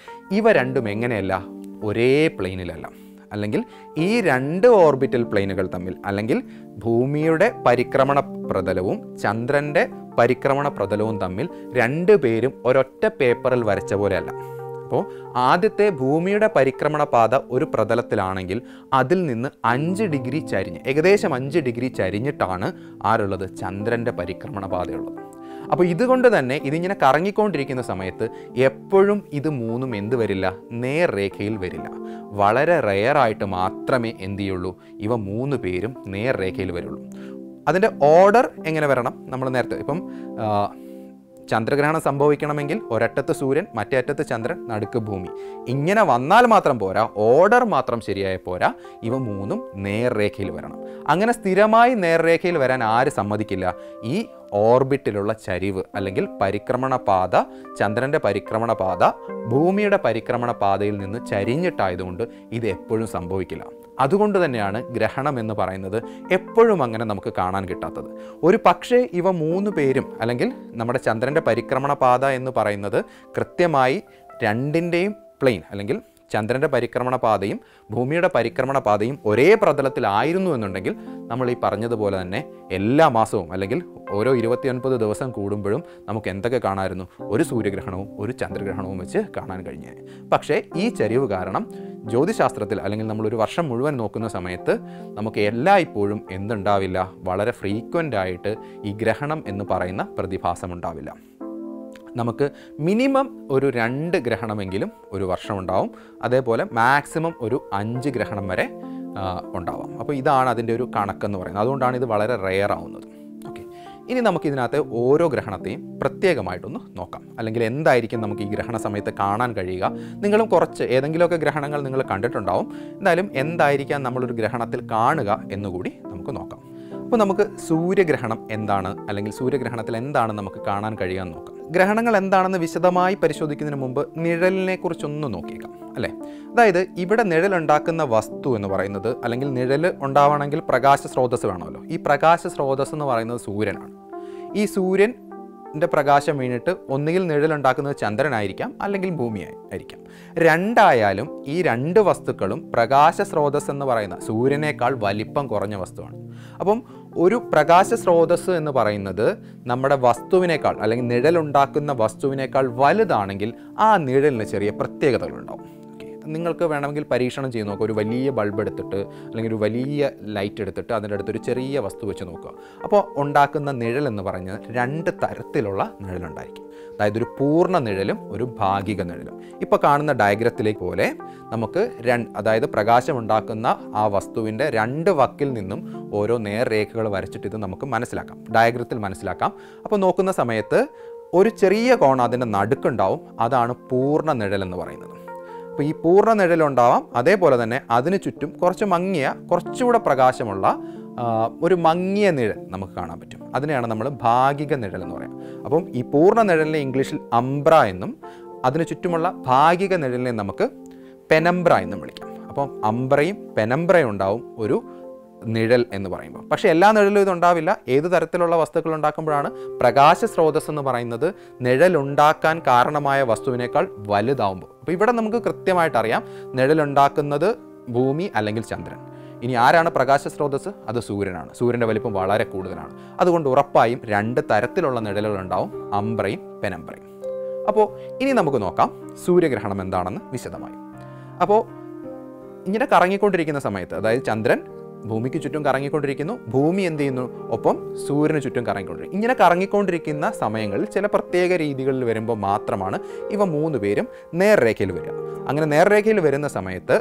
ഇവ രണ്ടും എങ്ങനെയല്ല ഒരേ പ്ലെയിനിലല്ല അല്ലെങ്കിൽ ഈ രണ്ട് ഓർബിറ്റൽ പ്ലെയിനുകൾ തമ്മിൽ അല്ലെങ്കിൽ ഭൂമിയുടെ പരിക്രമണ പ്രതലവും ചന്ദ്രൻ്റെ പരിക്രമണ പ്രതലവും തമ്മിൽ രണ്ട് പേരും ഒരൊറ്റ പേപ്പറിൽ വരച്ച പോലെയല്ല അപ്പോൾ ആദ്യത്തെ ഭൂമിയുടെ പരിക്രമണ പാത ഒരു പ്രതലത്തിലാണെങ്കിൽ അതിൽ നിന്ന് അഞ്ച് ഡിഗ്രി ചരിഞ്ഞ് ഏകദേശം അഞ്ച് ഡിഗ്രി ചരിഞ്ഞിട്ടാണ് ആരുള്ളത് ചന്ദ്രൻ്റെ പരിക്രമണ പാതയുള്ളത് അപ്പോൾ ഇതുകൊണ്ട് തന്നെ ഇതിങ്ങനെ കറങ്ങിക്കൊണ്ടിരിക്കുന്ന സമയത്ത് എപ്പോഴും ഇത് മൂന്നും എന്ത് വരില്ല നേർരേഖയിൽ വരില്ല വളരെ റെയറായിട്ട് മാത്രമേ എന്ത് ചെയ്യുള്ളൂ ഇവ മൂന്ന് പേരും നേർരേഖയിൽ വരുള്ളൂ അതിൻ്റെ ഓർഡർ എങ്ങനെ വരണം നമ്മൾ നേരത്തെ ഇപ്പം ആ, ചന്ദ്രഗ്രഹണം സംഭവിക്കണമെങ്കിൽ ഒരറ്റത്ത് സൂര്യൻ മറ്റേ അറ്റത്ത് ചന്ദ്രൻ നടുക്ക് ഭൂമി ഇങ്ങനെ വന്നാൽ മാത്രം പോരാ ഓർഡർ മാത്രം ശരിയായ പോരാ ഇവ മൂന്നും നേർരേഖയിൽ വരണം അങ്ങനെ സ്ഥിരമായി നേർരേഖയിൽ വരാൻ ആര് സമ്മതിക്കില്ല ഈ ഓർബിറ്റിലുള്ള ചരിവ് അല്ലെങ്കിൽ പരിക്രമണ പാത ചന്ദ്രൻ്റെ പരിക്രമണ പാത ഭൂമിയുടെ പരിക്രമണ പാതയിൽ നിന്ന് ചരിഞ്ഞിട്ടായതുകൊണ്ട് ഇത് എപ്പോഴും സംഭവിക്കില്ല അതുകൊണ്ട് തന്നെയാണ് ഗ്രഹണം എന്ന് പറയുന്നത് എപ്പോഴും അങ്ങനെ നമുക്ക് കാണാൻ കിട്ടാത്തത് ഒരു പക്ഷേ ഇവ മൂന്ന് പേരും അല്ലെങ്കിൽ നമ്മുടെ ചന്ദ്രൻ്റെ പരിക്രമണ പാത എന്ന് പറയുന്നത് കൃത്യമായി രണ്ടിൻ്റെയും പ്ലെയിൻ അല്ലെങ്കിൽ ചന്ദ്രൻ്റെ പരിക്രമണ പാതയും ഭൂമിയുടെ പരിക്രമണ പാതയും ഒരേ പ്രതലത്തിലായിരുന്നു എന്നുണ്ടെങ്കിൽ നമ്മൾ ഈ പറഞ്ഞതുപോലെ തന്നെ എല്ലാ മാസവും അല്ലെങ്കിൽ ഓരോ ഇരുപത്തിയൊൻപത് ദിവസം കൂടുമ്പോഴും നമുക്ക് എന്തൊക്കെ കാണാമായിരുന്നു ഒരു സൂര്യഗ്രഹണവും ഒരു ചന്ദ്രഗ്രഹണവും വെച്ച് കാണാൻ കഴിഞ്ഞേനെ പക്ഷേ ഈ ചരിവ് കാരണം ജ്യോതിശാസ്ത്രത്തിൽ അല്ലെങ്കിൽ നമ്മൾ ഒരു വർഷം മുഴുവൻ നോക്കുന്ന സമയത്ത് നമുക്ക് എല്ലായ്പ്പോഴും എന്തുണ്ടാവില്ല വളരെ ഫ്രീക്വൻ്റ് ആയിട്ട് ഈ ഗ്രഹണം എന്ന് പറയുന്ന പ്രതിഭാസം ഉണ്ടാവില്ല നമുക്ക് മിനിമം ഒരു രണ്ട് ഗ്രഹണമെങ്കിലും ഒരു വർഷം ഉണ്ടാവും അതേപോലെ മാക്സിമം ഒരു അഞ്ച് ഗ്രഹണം വരെ ആ, ഉണ്ടാവാം അപ്പോൾ ഇതാണ് അതിൻ്റെ ഒരു കണക്കെന്ന് പറയുന്നത് അതുകൊണ്ടാണ് ഇത് വളരെ റെയർ ആവുന്നത് ഓക്കെ ഇനി നമുക്ക് ഇതിനകത്ത് ഓരോ ഗ്രഹണത്തെയും പ്രത്യേകമായിട്ടൊന്ന് നോക്കാം അല്ലെങ്കിൽ എന്തായിരിക്കും നമുക്ക് ഈ ഗ്രഹണ സമയത്ത് കാണാൻ കഴിയുക നിങ്ങളും കുറച്ച് ഏതെങ്കിലുമൊക്കെ ഗ്രഹണങ്ങൾ നിങ്ങൾ കണ്ടിട്ടുണ്ടാവും എന്തായാലും എന്തായിരിക്കാം നമ്മളൊരു ഗ്രഹണത്തിൽ കാണുക എന്നുകൂടി നമുക്ക് നോക്കാം അപ്പോൾ നമുക്ക് സൂര്യഗ്രഹണം എന്താണ് അല്ലെങ്കിൽ സൂര്യഗ്രഹണത്തിൽ എന്താണ് നമുക്ക് കാണാൻ കഴിയുക എന്ന് നോക്കാം ഗ്രഹണങ്ങൾ എന്താണെന്ന് വിശദമായി പരിശോധിക്കുന്നതിന് മുമ്പ് നിഴലിനെ കുറിച്ചൊന്ന് നോക്കിയേക്കാം അല്ലേ അതായത് ഇവിടെ നിഴലുണ്ടാക്കുന്ന വസ്തു എന്ന് പറയുന്നത് അല്ലെങ്കിൽ നിഴൽ ഉണ്ടാവണമെങ്കിൽ പ്രകാശ സ്രോതസ്സ് വേണമല്ലോ ഈ പ്രകാശ സ്രോതസ്സ് എന്ന് പറയുന്നത് സൂര്യനാണ് ഈ സൂര്യൻ ൻ്റെ പ്രകാശം വീണിട്ട് ഒന്നുകിൽ നിഴലുണ്ടാക്കുന്നത് ചന്ദ്രനായിരിക്കാം അല്ലെങ്കിൽ ഭൂമിയായി ആയിരിക്കാം രണ്ടായാലും ഈ രണ്ട് വസ്തുക്കളും പ്രകാശ സ്രോതസ് എന്ന് പറയുന്ന സൂര്യനേക്കാൾ വലിപ്പം കുറഞ്ഞ വസ്തുവാണ് അപ്പം ഒരു പ്രകാശ സ്രോതസ് എന്ന് പറയുന്നത് നമ്മുടെ വസ്തുവിനേക്കാൾ അല്ലെങ്കിൽ നിഴലുണ്ടാക്കുന്ന വസ്തുവിനേക്കാൾ വലുതാണെങ്കിൽ ആ നിഴലിന് ചെറിയ പ്രത്യേകതകളുണ്ടാവും ഓക്കെ നിങ്ങൾക്ക് വേണമെങ്കിൽ പരീക്ഷണം ചെയ്ത് നോക്കുക ഒരു വലിയ ബൾബ് എടുത്തിട്ട് അല്ലെങ്കിൽ ഒരു വലിയ ലൈറ്റ് എടുത്തിട്ട് അതിൻ്റെ അടുത്ത് ഒരു ചെറിയ വസ്തു വെച്ച് നോക്കുക അപ്പോൾ ഉണ്ടാക്കുന്ന നിഴൽ എന്ന് പറഞ്ഞാൽ രണ്ട് തരത്തിലുള്ള നിഴലുണ്ടായിരിക്കും അതായത് ഒരു പൂർണ്ണ നിഴലും ഒരു ഭാഗിക നിഴലും ഇപ്പോൾ കാണുന്ന ഡയഗ്രത്തിലേക്ക് പോലെ നമുക്ക് രണ്ട് അതായത് പ്രകാശം ഉണ്ടാക്കുന്ന ആ വസ്തുവിൻ്റെ രണ്ട് വക്കിൽ നിന്നും ഓരോ നേർരേഖകൾ വരച്ചിട്ട് ഇത് നമുക്ക് മനസ്സിലാക്കാം ഡയഗ്രത്തിൽ മനസ്സിലാക്കാം അപ്പോൾ നോക്കുന്ന സമയത്ത് ഒരു ചെറിയ കോൺ അതിൻ്റെ നടുക്കുണ്ടാവും അതാണ് പൂർണ്ണ നിഴൽ എന്ന് പറയുന്നത് അപ്പോൾ ഈ പൂർണ്ണ നിഴലുണ്ടാവാം അതേപോലെ തന്നെ അതിന് ചുറ്റും കുറച്ച് മങ്ങിയ കുറച്ചുകൂടെ പ്രകാശമുള്ള ആ, ഒരു മങ്ങിയ നിഴൽ നമുക്ക് കാണാൻ പറ്റും അതിനെയാണ് നമ്മൾ ഭാഗിക നിഴൽ എന്ന് പറയാം അപ്പം ഈ പൂർണ്ണ നിഴലിനെ ഇംഗ്ലീഷിൽ അംബ്ര എന്നും അതിന് ചുറ്റുമുള്ള ഭാഗിക നിഴലിനെ നമുക്ക് പെനംബ്ര എന്നും വിളിക്കാം അപ്പം അംബ്രയും പെനംബ്രയും ഉണ്ടാവും ഒരു നിഴൽ എന്ന് പറയുമ്പോൾ പക്ഷേ എല്ലാ നിഴലും ഇതുണ്ടാവില്ല ഏത് തരത്തിലുള്ള വസ്തുക്കൾ ഉണ്ടാക്കുമ്പോഴാണ് പ്രകാശ സ്രോതസ് എന്ന് പറയുന്നത് നിഴലുണ്ടാക്കാൻ കാരണമായ വസ്തുവിനേക്കാൾ വലുതാവുമ്പോൾ അപ്പോൾ ഇവിടെ നമുക്ക് കൃത്യമായിട്ട് അറിയാം നിഴലുണ്ടാക്കുന്നത് ഭൂമി അല്ലെങ്കിൽ ചന്ദ്രൻ ഇനി ആരാണ് പ്രകാശ സ്രോതസ് അത് സൂര്യനാണ് സൂര്യൻ്റെ വലിപ്പം വളരെ കൂടുതലാണ് അതുകൊണ്ട് ഉറപ്പായും രണ്ട് തരത്തിലുള്ള നിഴലുകൾ ഉണ്ടാവും അംബ്രയും പെനംബ്രയും അപ്പോൾ ഇനി നമുക്ക് നോക്കാം സൂര്യഗ്രഹണം എന്താണെന്ന് വിശദമായി അപ്പോൾ ഇങ്ങനെ കറങ്ങിക്കൊണ്ടിരിക്കുന്ന സമയത്ത് അതായത് ചന്ദ്രൻ ഭൂമിക്ക് ചുറ്റും കറങ്ങിക്കൊണ്ടിരിക്കുന്നു ഭൂമി എന്ത് ചെയ്യുന്നു ഒപ്പം സൂര്യന് ചുറ്റും കറങ്ങിക്കൊണ്ടിരിക്കും ഇങ്ങനെ കറങ്ങിക്കൊണ്ടിരിക്കുന്ന സമയങ്ങളിൽ ചില പ്രത്യേക രീതികളിൽ വരുമ്പോൾ മാത്രമാണ് ഇവ മൂന്ന് പേരും നേർരേഖയിൽ വരിക അങ്ങനെ നേർരേഖയിൽ വരുന്ന സമയത്ത്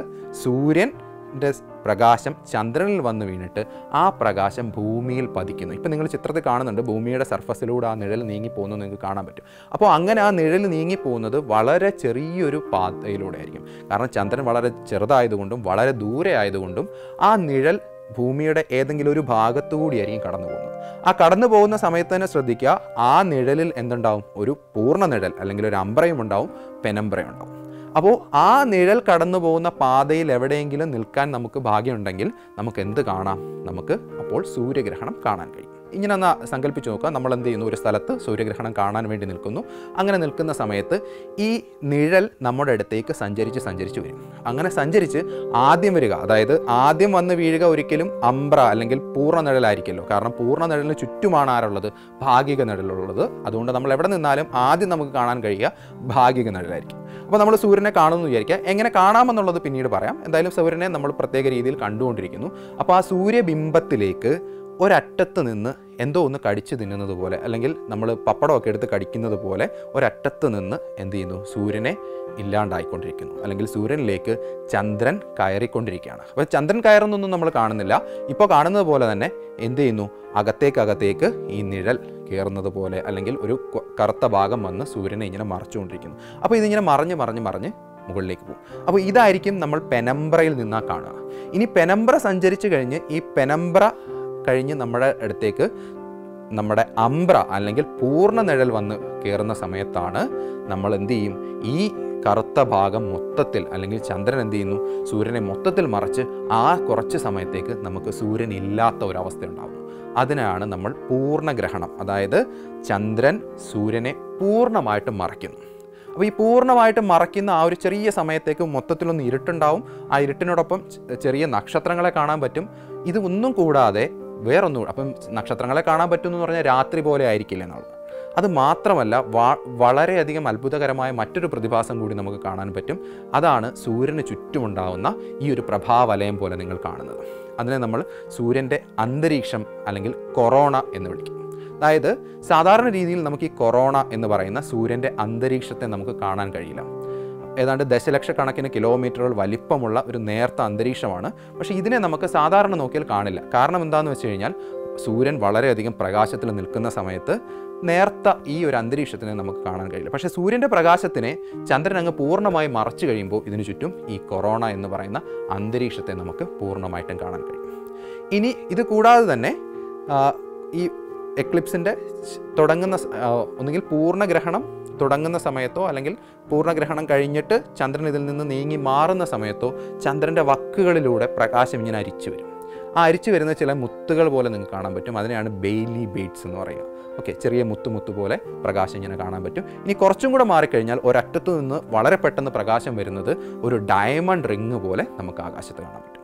സൂര്യൻ്റെ പ്രകാശം ചന്ദ്രനിൽ വന്ന് വീണിട്ട് ആ പ്രകാശം ഭൂമിയിൽ പതിക്കുന്നു ഇപ്പം നിങ്ങൾ ചിത്രത്തിൽ കാണുന്നുണ്ട് ഭൂമിയുടെ സർഫസിലൂടെ ആ നിഴൽ നീങ്ങി പോകുന്നത് നിങ്ങൾക്ക് കാണാൻ പറ്റും അപ്പോൾ അങ്ങനെ ആ നിഴൽ നീങ്ങി പോകുന്നത് വളരെ ചെറിയൊരു പാതയിലൂടെ ആയിരിക്കും കാരണം ചന്ദ്രൻ വളരെ ചെറുതായതുകൊണ്ടും വളരെ ദൂരെ ആയതുകൊണ്ടും ആ നിഴൽ ഭൂമിയുടെ ഏതെങ്കിലും ഒരു ഭാഗത്തു കൂടിയായിരിക്കും കടന്നു പോകുന്നത് ആ കടന്നു പോകുന്ന സമയത്ത് തന്നെ ശ്രദ്ധിക്കുക ആ നിഴലിൽ എന്തുണ്ടാവും ഒരു പൂർണ്ണ നിഴൽ അല്ലെങ്കിൽ ഒരു അമ്പ്രയും ഉണ്ടാവും പെനമ്പ്രയും ഉണ്ടാവും അപ്പോൾ ആ നിഴൽ കടന്നു പോകുന്ന പാതയിൽ എവിടെയെങ്കിലും നിൽക്കാൻ നമുക്ക് ഭാഗ്യമുണ്ടെങ്കിൽ നമുക്ക് എന്ത് കാണാം നമുക്ക് അപ്പോൾ സൂര്യഗ്രഹണം കാണാൻ കഴിയും ഇങ്ങനെ ഒന്ന് സങ്കല്പിച്ച് നോക്കുക നമ്മൾ എന്ത് ചെയ്യുന്നു ഒരു സ്ഥലത്ത് സൂര്യഗ്രഹണം കാണാൻ വേണ്ടി നിൽക്കുന്നു അങ്ങനെ നിൽക്കുന്ന സമയത്ത് ഈ നിഴൽ നമ്മുടെ അടുത്തേക്ക് സഞ്ചരിച്ച് സഞ്ചരിച്ച് വരും അങ്ങനെ സഞ്ചരിച്ച് ആദ്യം വരിക അതായത് ആദ്യം വന്ന് വീഴുക ഒരിക്കലും അമ്പ്ര അല്ലെങ്കിൽ പൂർണ്ണ നിഴലായിരിക്കുമല്ലോ കാരണം പൂർണ്ണ നിഴലിന് ചുറ്റുമാണ് ആരുള്ളത് ഭാഗിക നിഴലുള്ളത് അതുകൊണ്ട് നമ്മൾ എവിടെ നിന്നാലും ആദ്യം നമുക്ക് കാണാൻ കഴിയുക ഭാഗിക നിഴലായിരിക്കും അപ്പോൾ നമ്മൾ സൂര്യനെ കാണുമെന്ന് വിചാരിക്കുക എങ്ങനെ കാണാമെന്നുള്ളത് പിന്നീട് പറയാം എന്തായാലും സൂര്യനെ നമ്മൾ പ്രത്യേക രീതിയിൽ കണ്ടുകൊണ്ടിരിക്കുന്നു അപ്പോൾ ആ സൂര്യബിംബത്തിലേക്ക് ഒരറ്റത്ത് നിന്ന് എന്തോ ഒന്ന് കടിച്ചു തിന്നുന്നത് പോലെ അല്ലെങ്കിൽ നമ്മൾ പപ്പടമൊക്കെ എടുത്ത് കടിക്കുന്നത് പോലെ ഒരറ്റത്ത് നിന്ന് എന്ത് ചെയ്യുന്നു സൂര്യനെ ഇല്ലാണ്ടായിക്കൊണ്ടിരിക്കുന്നു അല്ലെങ്കിൽ സൂര്യനിലേക്ക് ചന്ദ്രൻ കയറിക്കൊണ്ടിരിക്കുകയാണ് അപ്പോൾ ചന്ദ്രൻ കയറുന്നൊന്നും നമ്മൾ കാണുന്നില്ല ഇപ്പോൾ കാണുന്നത് പോലെ തന്നെ എന്ത് ചെയ്യുന്നു അകത്തേക്ക് അകത്തേക്ക് ഈ നിഴൽ കയറുന്നത് പോലെ അല്ലെങ്കിൽ ഒരു കൊ- കറുത്ത ഭാഗം വന്ന് സൂര്യനെ ഇങ്ങനെ മറച്ചുകൊണ്ടിരിക്കുന്നു അപ്പോൾ ഇതിങ്ങനെ മറിഞ്ഞ് മറിഞ്ഞ് മറിഞ്ഞ് മുകളിലേക്ക് പോകും അപ്പോൾ ഇതായിരിക്കും നമ്മൾ പെനംബ്രയിൽ നിന്നാ കാണുക ഇനി പെനംബ്ര സഞ്ചരിച്ച് കഴിഞ്ഞ് ഈ പെനംബ്ര കഴിഞ്ഞ് നമ്മുടെ അടുത്തേക്ക് നമ്മുടെ അംബ്ര അല്ലെങ്കിൽ പൂർണ്ണ നിഴൽ വന്ന് കയറുന്ന സമയത്താണ് നമ്മൾ എന്ത് ചെയ്യും ഈ കറുത്ത ഭാഗം മൊത്തത്തിൽ അല്ലെങ്കിൽ ചന്ദ്രൻ എന്ത് ചെയ്യുന്നു സൂര്യനെ മൊത്തത്തിൽ മറച്ച് ആ കുറച്ച് സമയത്തേക്ക് നമുക്ക് സൂര്യൻ ഇല്ലാത്ത ഒരവസ്ഥ ഉണ്ടാകുന്നു അതിനാണ് നമ്മൾ പൂർണ്ണഗ്രഹണം അതായത് ചന്ദ്രൻ സൂര്യനെ പൂർണ്ണമായിട്ട് മറയ്ക്കുന്നു അപ്പോൾ ഈ പൂർണ്ണമായിട്ട് മറയ്ക്കുന്ന ആ ഒരു ചെറിയ സമയത്തേക്ക് മൊത്തത്തിലൊന്ന് ഇരുട്ടുണ്ടാവും ആ ഇരുട്ടിനോടൊപ്പം ചെ- ചെറിയ നക്ഷത്രങ്ങളെ കാണാൻ പറ്റും ഇത് ഒന്നും കൂടാതെ വേറൊന്നും കൂടെ അപ്പം നക്ഷത്രങ്ങളെ കാണാൻ പറ്റും എന്ന് പറഞ്ഞാൽ രാത്രി പോലെ ആയിരിക്കില്ല എന്നുള്ളത് അത് മാത്രമല്ല വ- വളരെയധികം അത്ഭുതകരമായ മറ്റൊരു പ്രതിഭാസം കൂടി നമുക്ക് കാണാൻ പറ്റും അതാണ് സൂര്യന് ചുറ്റുമുണ്ടാവുന്ന ഈ ഒരു പ്രഭാവലയം പോലെ നിങ്ങൾ കാണുന്നത് അതിനെ നമ്മൾ സൂര്യൻ്റെ അന്തരീക്ഷം അല്ലെങ്കിൽ കൊറോണ എന്ന് വിളിക്കും അതായത് സാധാരണ രീതിയിൽ നമുക്ക് ഈ കൊറോണ എന്ന് പറയുന്ന സൂര്യൻ്റെ അന്തരീക്ഷത്തെ നമുക്ക് കാണാൻ കഴിയില്ല ഏതാണ്ട് ദശലക്ഷക്കണക്കിന് കിലോമീറ്ററുകൾ വലിപ്പമുള്ള ഒരു നേർത്ത അന്തരീക്ഷമാണ് പക്ഷേ ഇതിനെ നമുക്ക് സാധാരണ നോക്കിയാൽ കാണില്ല കാരണം എന്താണെന്ന് വെച്ച് കഴിഞ്ഞാൽ സൂര്യൻ വളരെയധികം പ്രകാശത്തിൽ നിൽക്കുന്ന സമയത്ത് നേർത്ത ഈ ഒരു അന്തരീക്ഷത്തിനെ നമുക്ക് കാണാൻ കഴിയില്ല പക്ഷേ സൂര്യൻ്റെ പ്രകാശത്തിനെ ചന്ദ്രൻ അങ്ങ് പൂർണ്ണമായി മറച്ചു കഴിയുമ്പോൾ ഇതിനു ചുറ്റും ഈ കൊറോണ എന്ന് പറയുന്ന അന്തരീക്ഷത്തെ നമുക്ക് പൂർണ്ണമായിട്ടും കാണാൻ കഴിയും ഇനി ഇത് കൂടാതെ തന്നെ ആ, ഈ എക്ലിപ്സിൻ്റെ തുടങ്ങുന്ന സ- ആ, ഒന്നുകിൽ പൂർണ്ണഗ്രഹണം തുടങ്ങുന്ന സമയത്തോ അല്ലെങ്കിൽ പൂർണ്ണഗ്രഹണം കഴിഞ്ഞിട്ട് ചന്ദ്രൻ ഇതിൽ നിന്ന് നീങ്ങി മാറുന്ന സമയത്തോ ചന്ദ്രൻ്റെ വക്കുകളിലൂടെ പ്രകാശം ഇങ്ങനെ അരിച്ചു വരും ആ അരിച്ചു വരുന്ന ചില മുത്തുകൾ പോലെ നിങ്ങൾക്ക് കാണാൻ പറ്റും അതിനെയാണ് ബെയിലി ബേഡ്സ് എന്ന് പറയുക ഓക്കെ ചെറിയ മുത്തു മുത്തു പോലെ പ്രകാശം ഇങ്ങനെ കാണാൻ പറ്റും ഇനി കുറച്ചും കൂടെ മാറിക്കഴിഞ്ഞാൽ ഒരറ്റത്തു നിന്ന് വളരെ പെട്ടെന്ന് പ്രകാശം വരുന്നത് ഒരു ഡയമണ്ട് റിങ് പോലെ നമുക്ക് ആകാശത്ത് കാണാൻ പറ്റും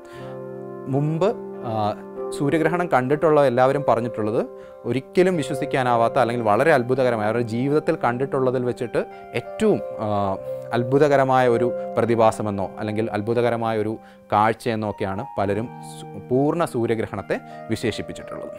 മുമ്പ് ആ, സൂര്യഗ്രഹണം കണ്ടിട്ടുള്ള എല്ലാവരും പറഞ്ഞിട്ടുള്ളത് ഒരിക്കലും വിശ്വസിക്കാനാവാത്ത അല്ലെങ്കിൽ വളരെ അത്ഭുതകരമായ അവരുടെ ജീവിതത്തിൽ കണ്ടിട്ടുള്ളതിൽ വെച്ചിട്ട് ഏറ്റവും ആ, അത്ഭുതകരമായ ഒരു പ്രതിഭാസമെന്നോ അല്ലെങ്കിൽ അത്ഭുതകരമായ ഒരു കാഴ്ചയെന്നോ ഒക്കെയാണ് പലരും സു- പൂർണ്ണ സൂര്യഗ്രഹണത്തെ വിശേഷിപ്പിച്ചിട്ടുള്ളത്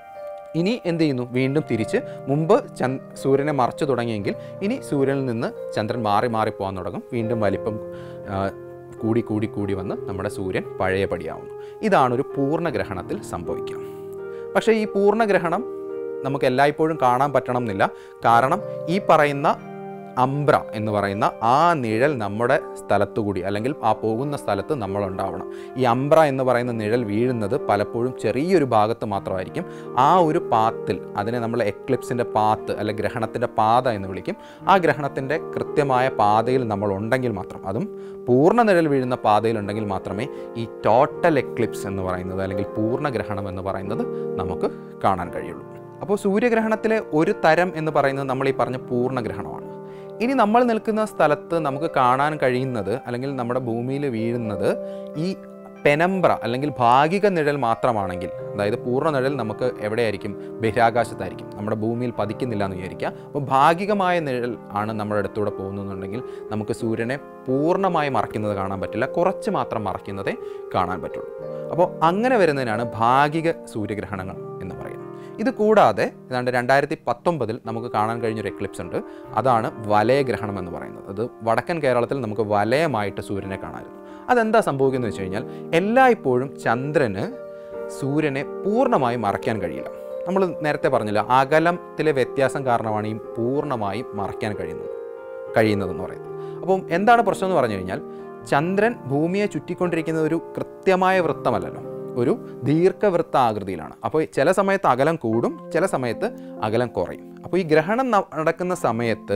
ഇനി എന്ത് ചെയ്യുന്നു വീണ്ടും തിരിച്ച് മുമ്പ് ചന്ദ് സൂര്യനെ മറച്ചു തുടങ്ങിയെങ്കിൽ ഇനി സൂര്യനിൽ നിന്ന് ചന്ദ്രൻ മാറി മാറി പോകാൻ തുടങ്ങും വീണ്ടും വലിപ്പം ആ, കൂടി കൂടി കൂടി വന്ന് നമ്മുടെ സൂര്യൻ പഴയപടിയാവുന്നു ഇതാണ് ഒരു പൂർണ്ണഗ്രഹണത്തിൽ സംഭവിക്കുക പക്ഷേ ഈ പൂർണ്ണഗ്രഹണം നമുക്ക് എല്ലായ്പ്പോഴും കാണാൻ പറ്റണം എന്നില്ല കാരണം ഈ പറയുന്ന അംബ്ര എന്ന് പറയുന്ന ആ നിഴൽ നമ്മുടെ സ്ഥലത്തുകൂടി അല്ലെങ്കിൽ ആ പോകുന്ന സ്ഥലത്ത് നമ്മൾ ഉണ്ടാവണം ഈ അംബ്ര എന്ന് പറയുന്ന നിഴൽ വീഴുന്നത് പലപ്പോഴും ചെറിയൊരു ഭാഗത്ത് മാത്രമായിരിക്കും ആ ഒരു പാത്തിൽ അതിനെ നമ്മൾ എക്ലിപ്സിൻ്റെ പാത്ത് അല്ലെ ഗ്രഹണത്തിൻ്റെ പാത എന്ന് വിളിക്കും ആ ഗ്രഹണത്തിൻ്റെ കൃത്യമായ പാതയിൽ നമ്മൾ ഉണ്ടെങ്കിൽ മാത്രം അതും പൂർണ്ണ നിഴൽ വീഴുന്ന പാതയിൽ ഉണ്ടെങ്കിൽ മാത്രമേ ഈ ടോട്ടൽ എക്ലിപ്സ് എന്ന് പറയുന്നത് അല്ലെങ്കിൽ പൂർണ്ണഗ്രഹണം എന്ന് പറയുന്നത് നമുക്ക് കാണാൻ കഴിയുള്ളൂ അപ്പോൾ സൂര്യഗ്രഹണത്തിലെ ഒരു തരം എന്ന് പറയുന്നത് നമ്മൾ ഈ പറഞ്ഞ പൂർണ്ണഗ്രഹണമാണ് ഇനി നമ്മൾ നിൽക്കുന്ന സ്ഥലത്ത് നമുക്ക് കാണാൻ കഴിയുന്നത് അല്ലെങ്കിൽ നമ്മുടെ ഭൂമിയിൽ വീഴുന്നത് ഈ പെനംബ്ര അല്ലെങ്കിൽ ഭാഗിക നിഴൽ മാത്രമാണെങ്കിൽ അതായത് പൂർണ്ണ നിഴൽ നമുക്ക് എവിടെയായിരിക്കും ബഹിരാകാശത്തായിരിക്കും നമ്മുടെ ഭൂമിയിൽ പതിക്കുന്നില്ല എന്ന് വിചാരിക്കുക അപ്പോൾ ഭാഗികമായ നിഴൽ ആണ് നമ്മുടെ അടുത്തൂടെ പോകുന്നതെന്നുണ്ടെങ്കിൽ നമുക്ക് സൂര്യനെ പൂർണ്ണമായി മറയ്ക്കുന്നത് കാണാൻ പറ്റില്ല കുറച്ച് മാത്രം മറയ്ക്കുന്നതേ കാണാൻ പറ്റുള്ളൂ അപ്പോൾ അങ്ങനെ വരുന്നതിനാണ് ഭാഗിക സൂര്യഗ്രഹണങ്ങൾ എന്ന് പറയുന്നത് ഇത് കൂടാതെ ഏതാണ്ട് രണ്ടായിരത്തി പത്തൊമ്പതിൽ നമുക്ക് കാണാൻ കഴിഞ്ഞൊരു എക്ലിപ്സ് ഉണ്ട് അതാണ് വലയഗ്രഹണം എന്ന് പറയുന്നത് അത് വടക്കൻ കേരളത്തിൽ നമുക്ക് വലയമായിട്ട് സൂര്യനെ കാണാമായിരുന്നു അതെന്താ സംഭവിക്കുന്നത് വെച്ച് കഴിഞ്ഞാൽ എല്ലായ്പ്പോഴും ചന്ദ്രന് സൂര്യനെ പൂർണ്ണമായി മറയ്ക്കാൻ കഴിയില്ല നമ്മൾ നേരത്തെ പറഞ്ഞില്ല അകലത്തിലെ വ്യത്യാസം കാരണമാണ് ഈ പൂർണ്ണമായും മറയ്ക്കാൻ കഴിയുന്നത് കഴിയുന്നതെന്ന് പറയുന്നത് അപ്പം എന്താണ് പ്രശ്നം എന്ന് പറഞ്ഞു കഴിഞ്ഞാൽ ചന്ദ്രൻ ഭൂമിയെ ചുറ്റിക്കൊണ്ടിരിക്കുന്ന ഒരു കൃത്യമായ വൃത്തമല്ലല്ലോ ഒരു ദീർഘവൃത്ത ആകൃതിയിലാണ് അപ്പോൾ ചില സമയത്ത് അകലം കൂടും ചില സമയത്ത് അകലം കുറയും അപ്പോൾ ഈ ഗ്രഹണം ന- നടക്കുന്ന സമയത്ത്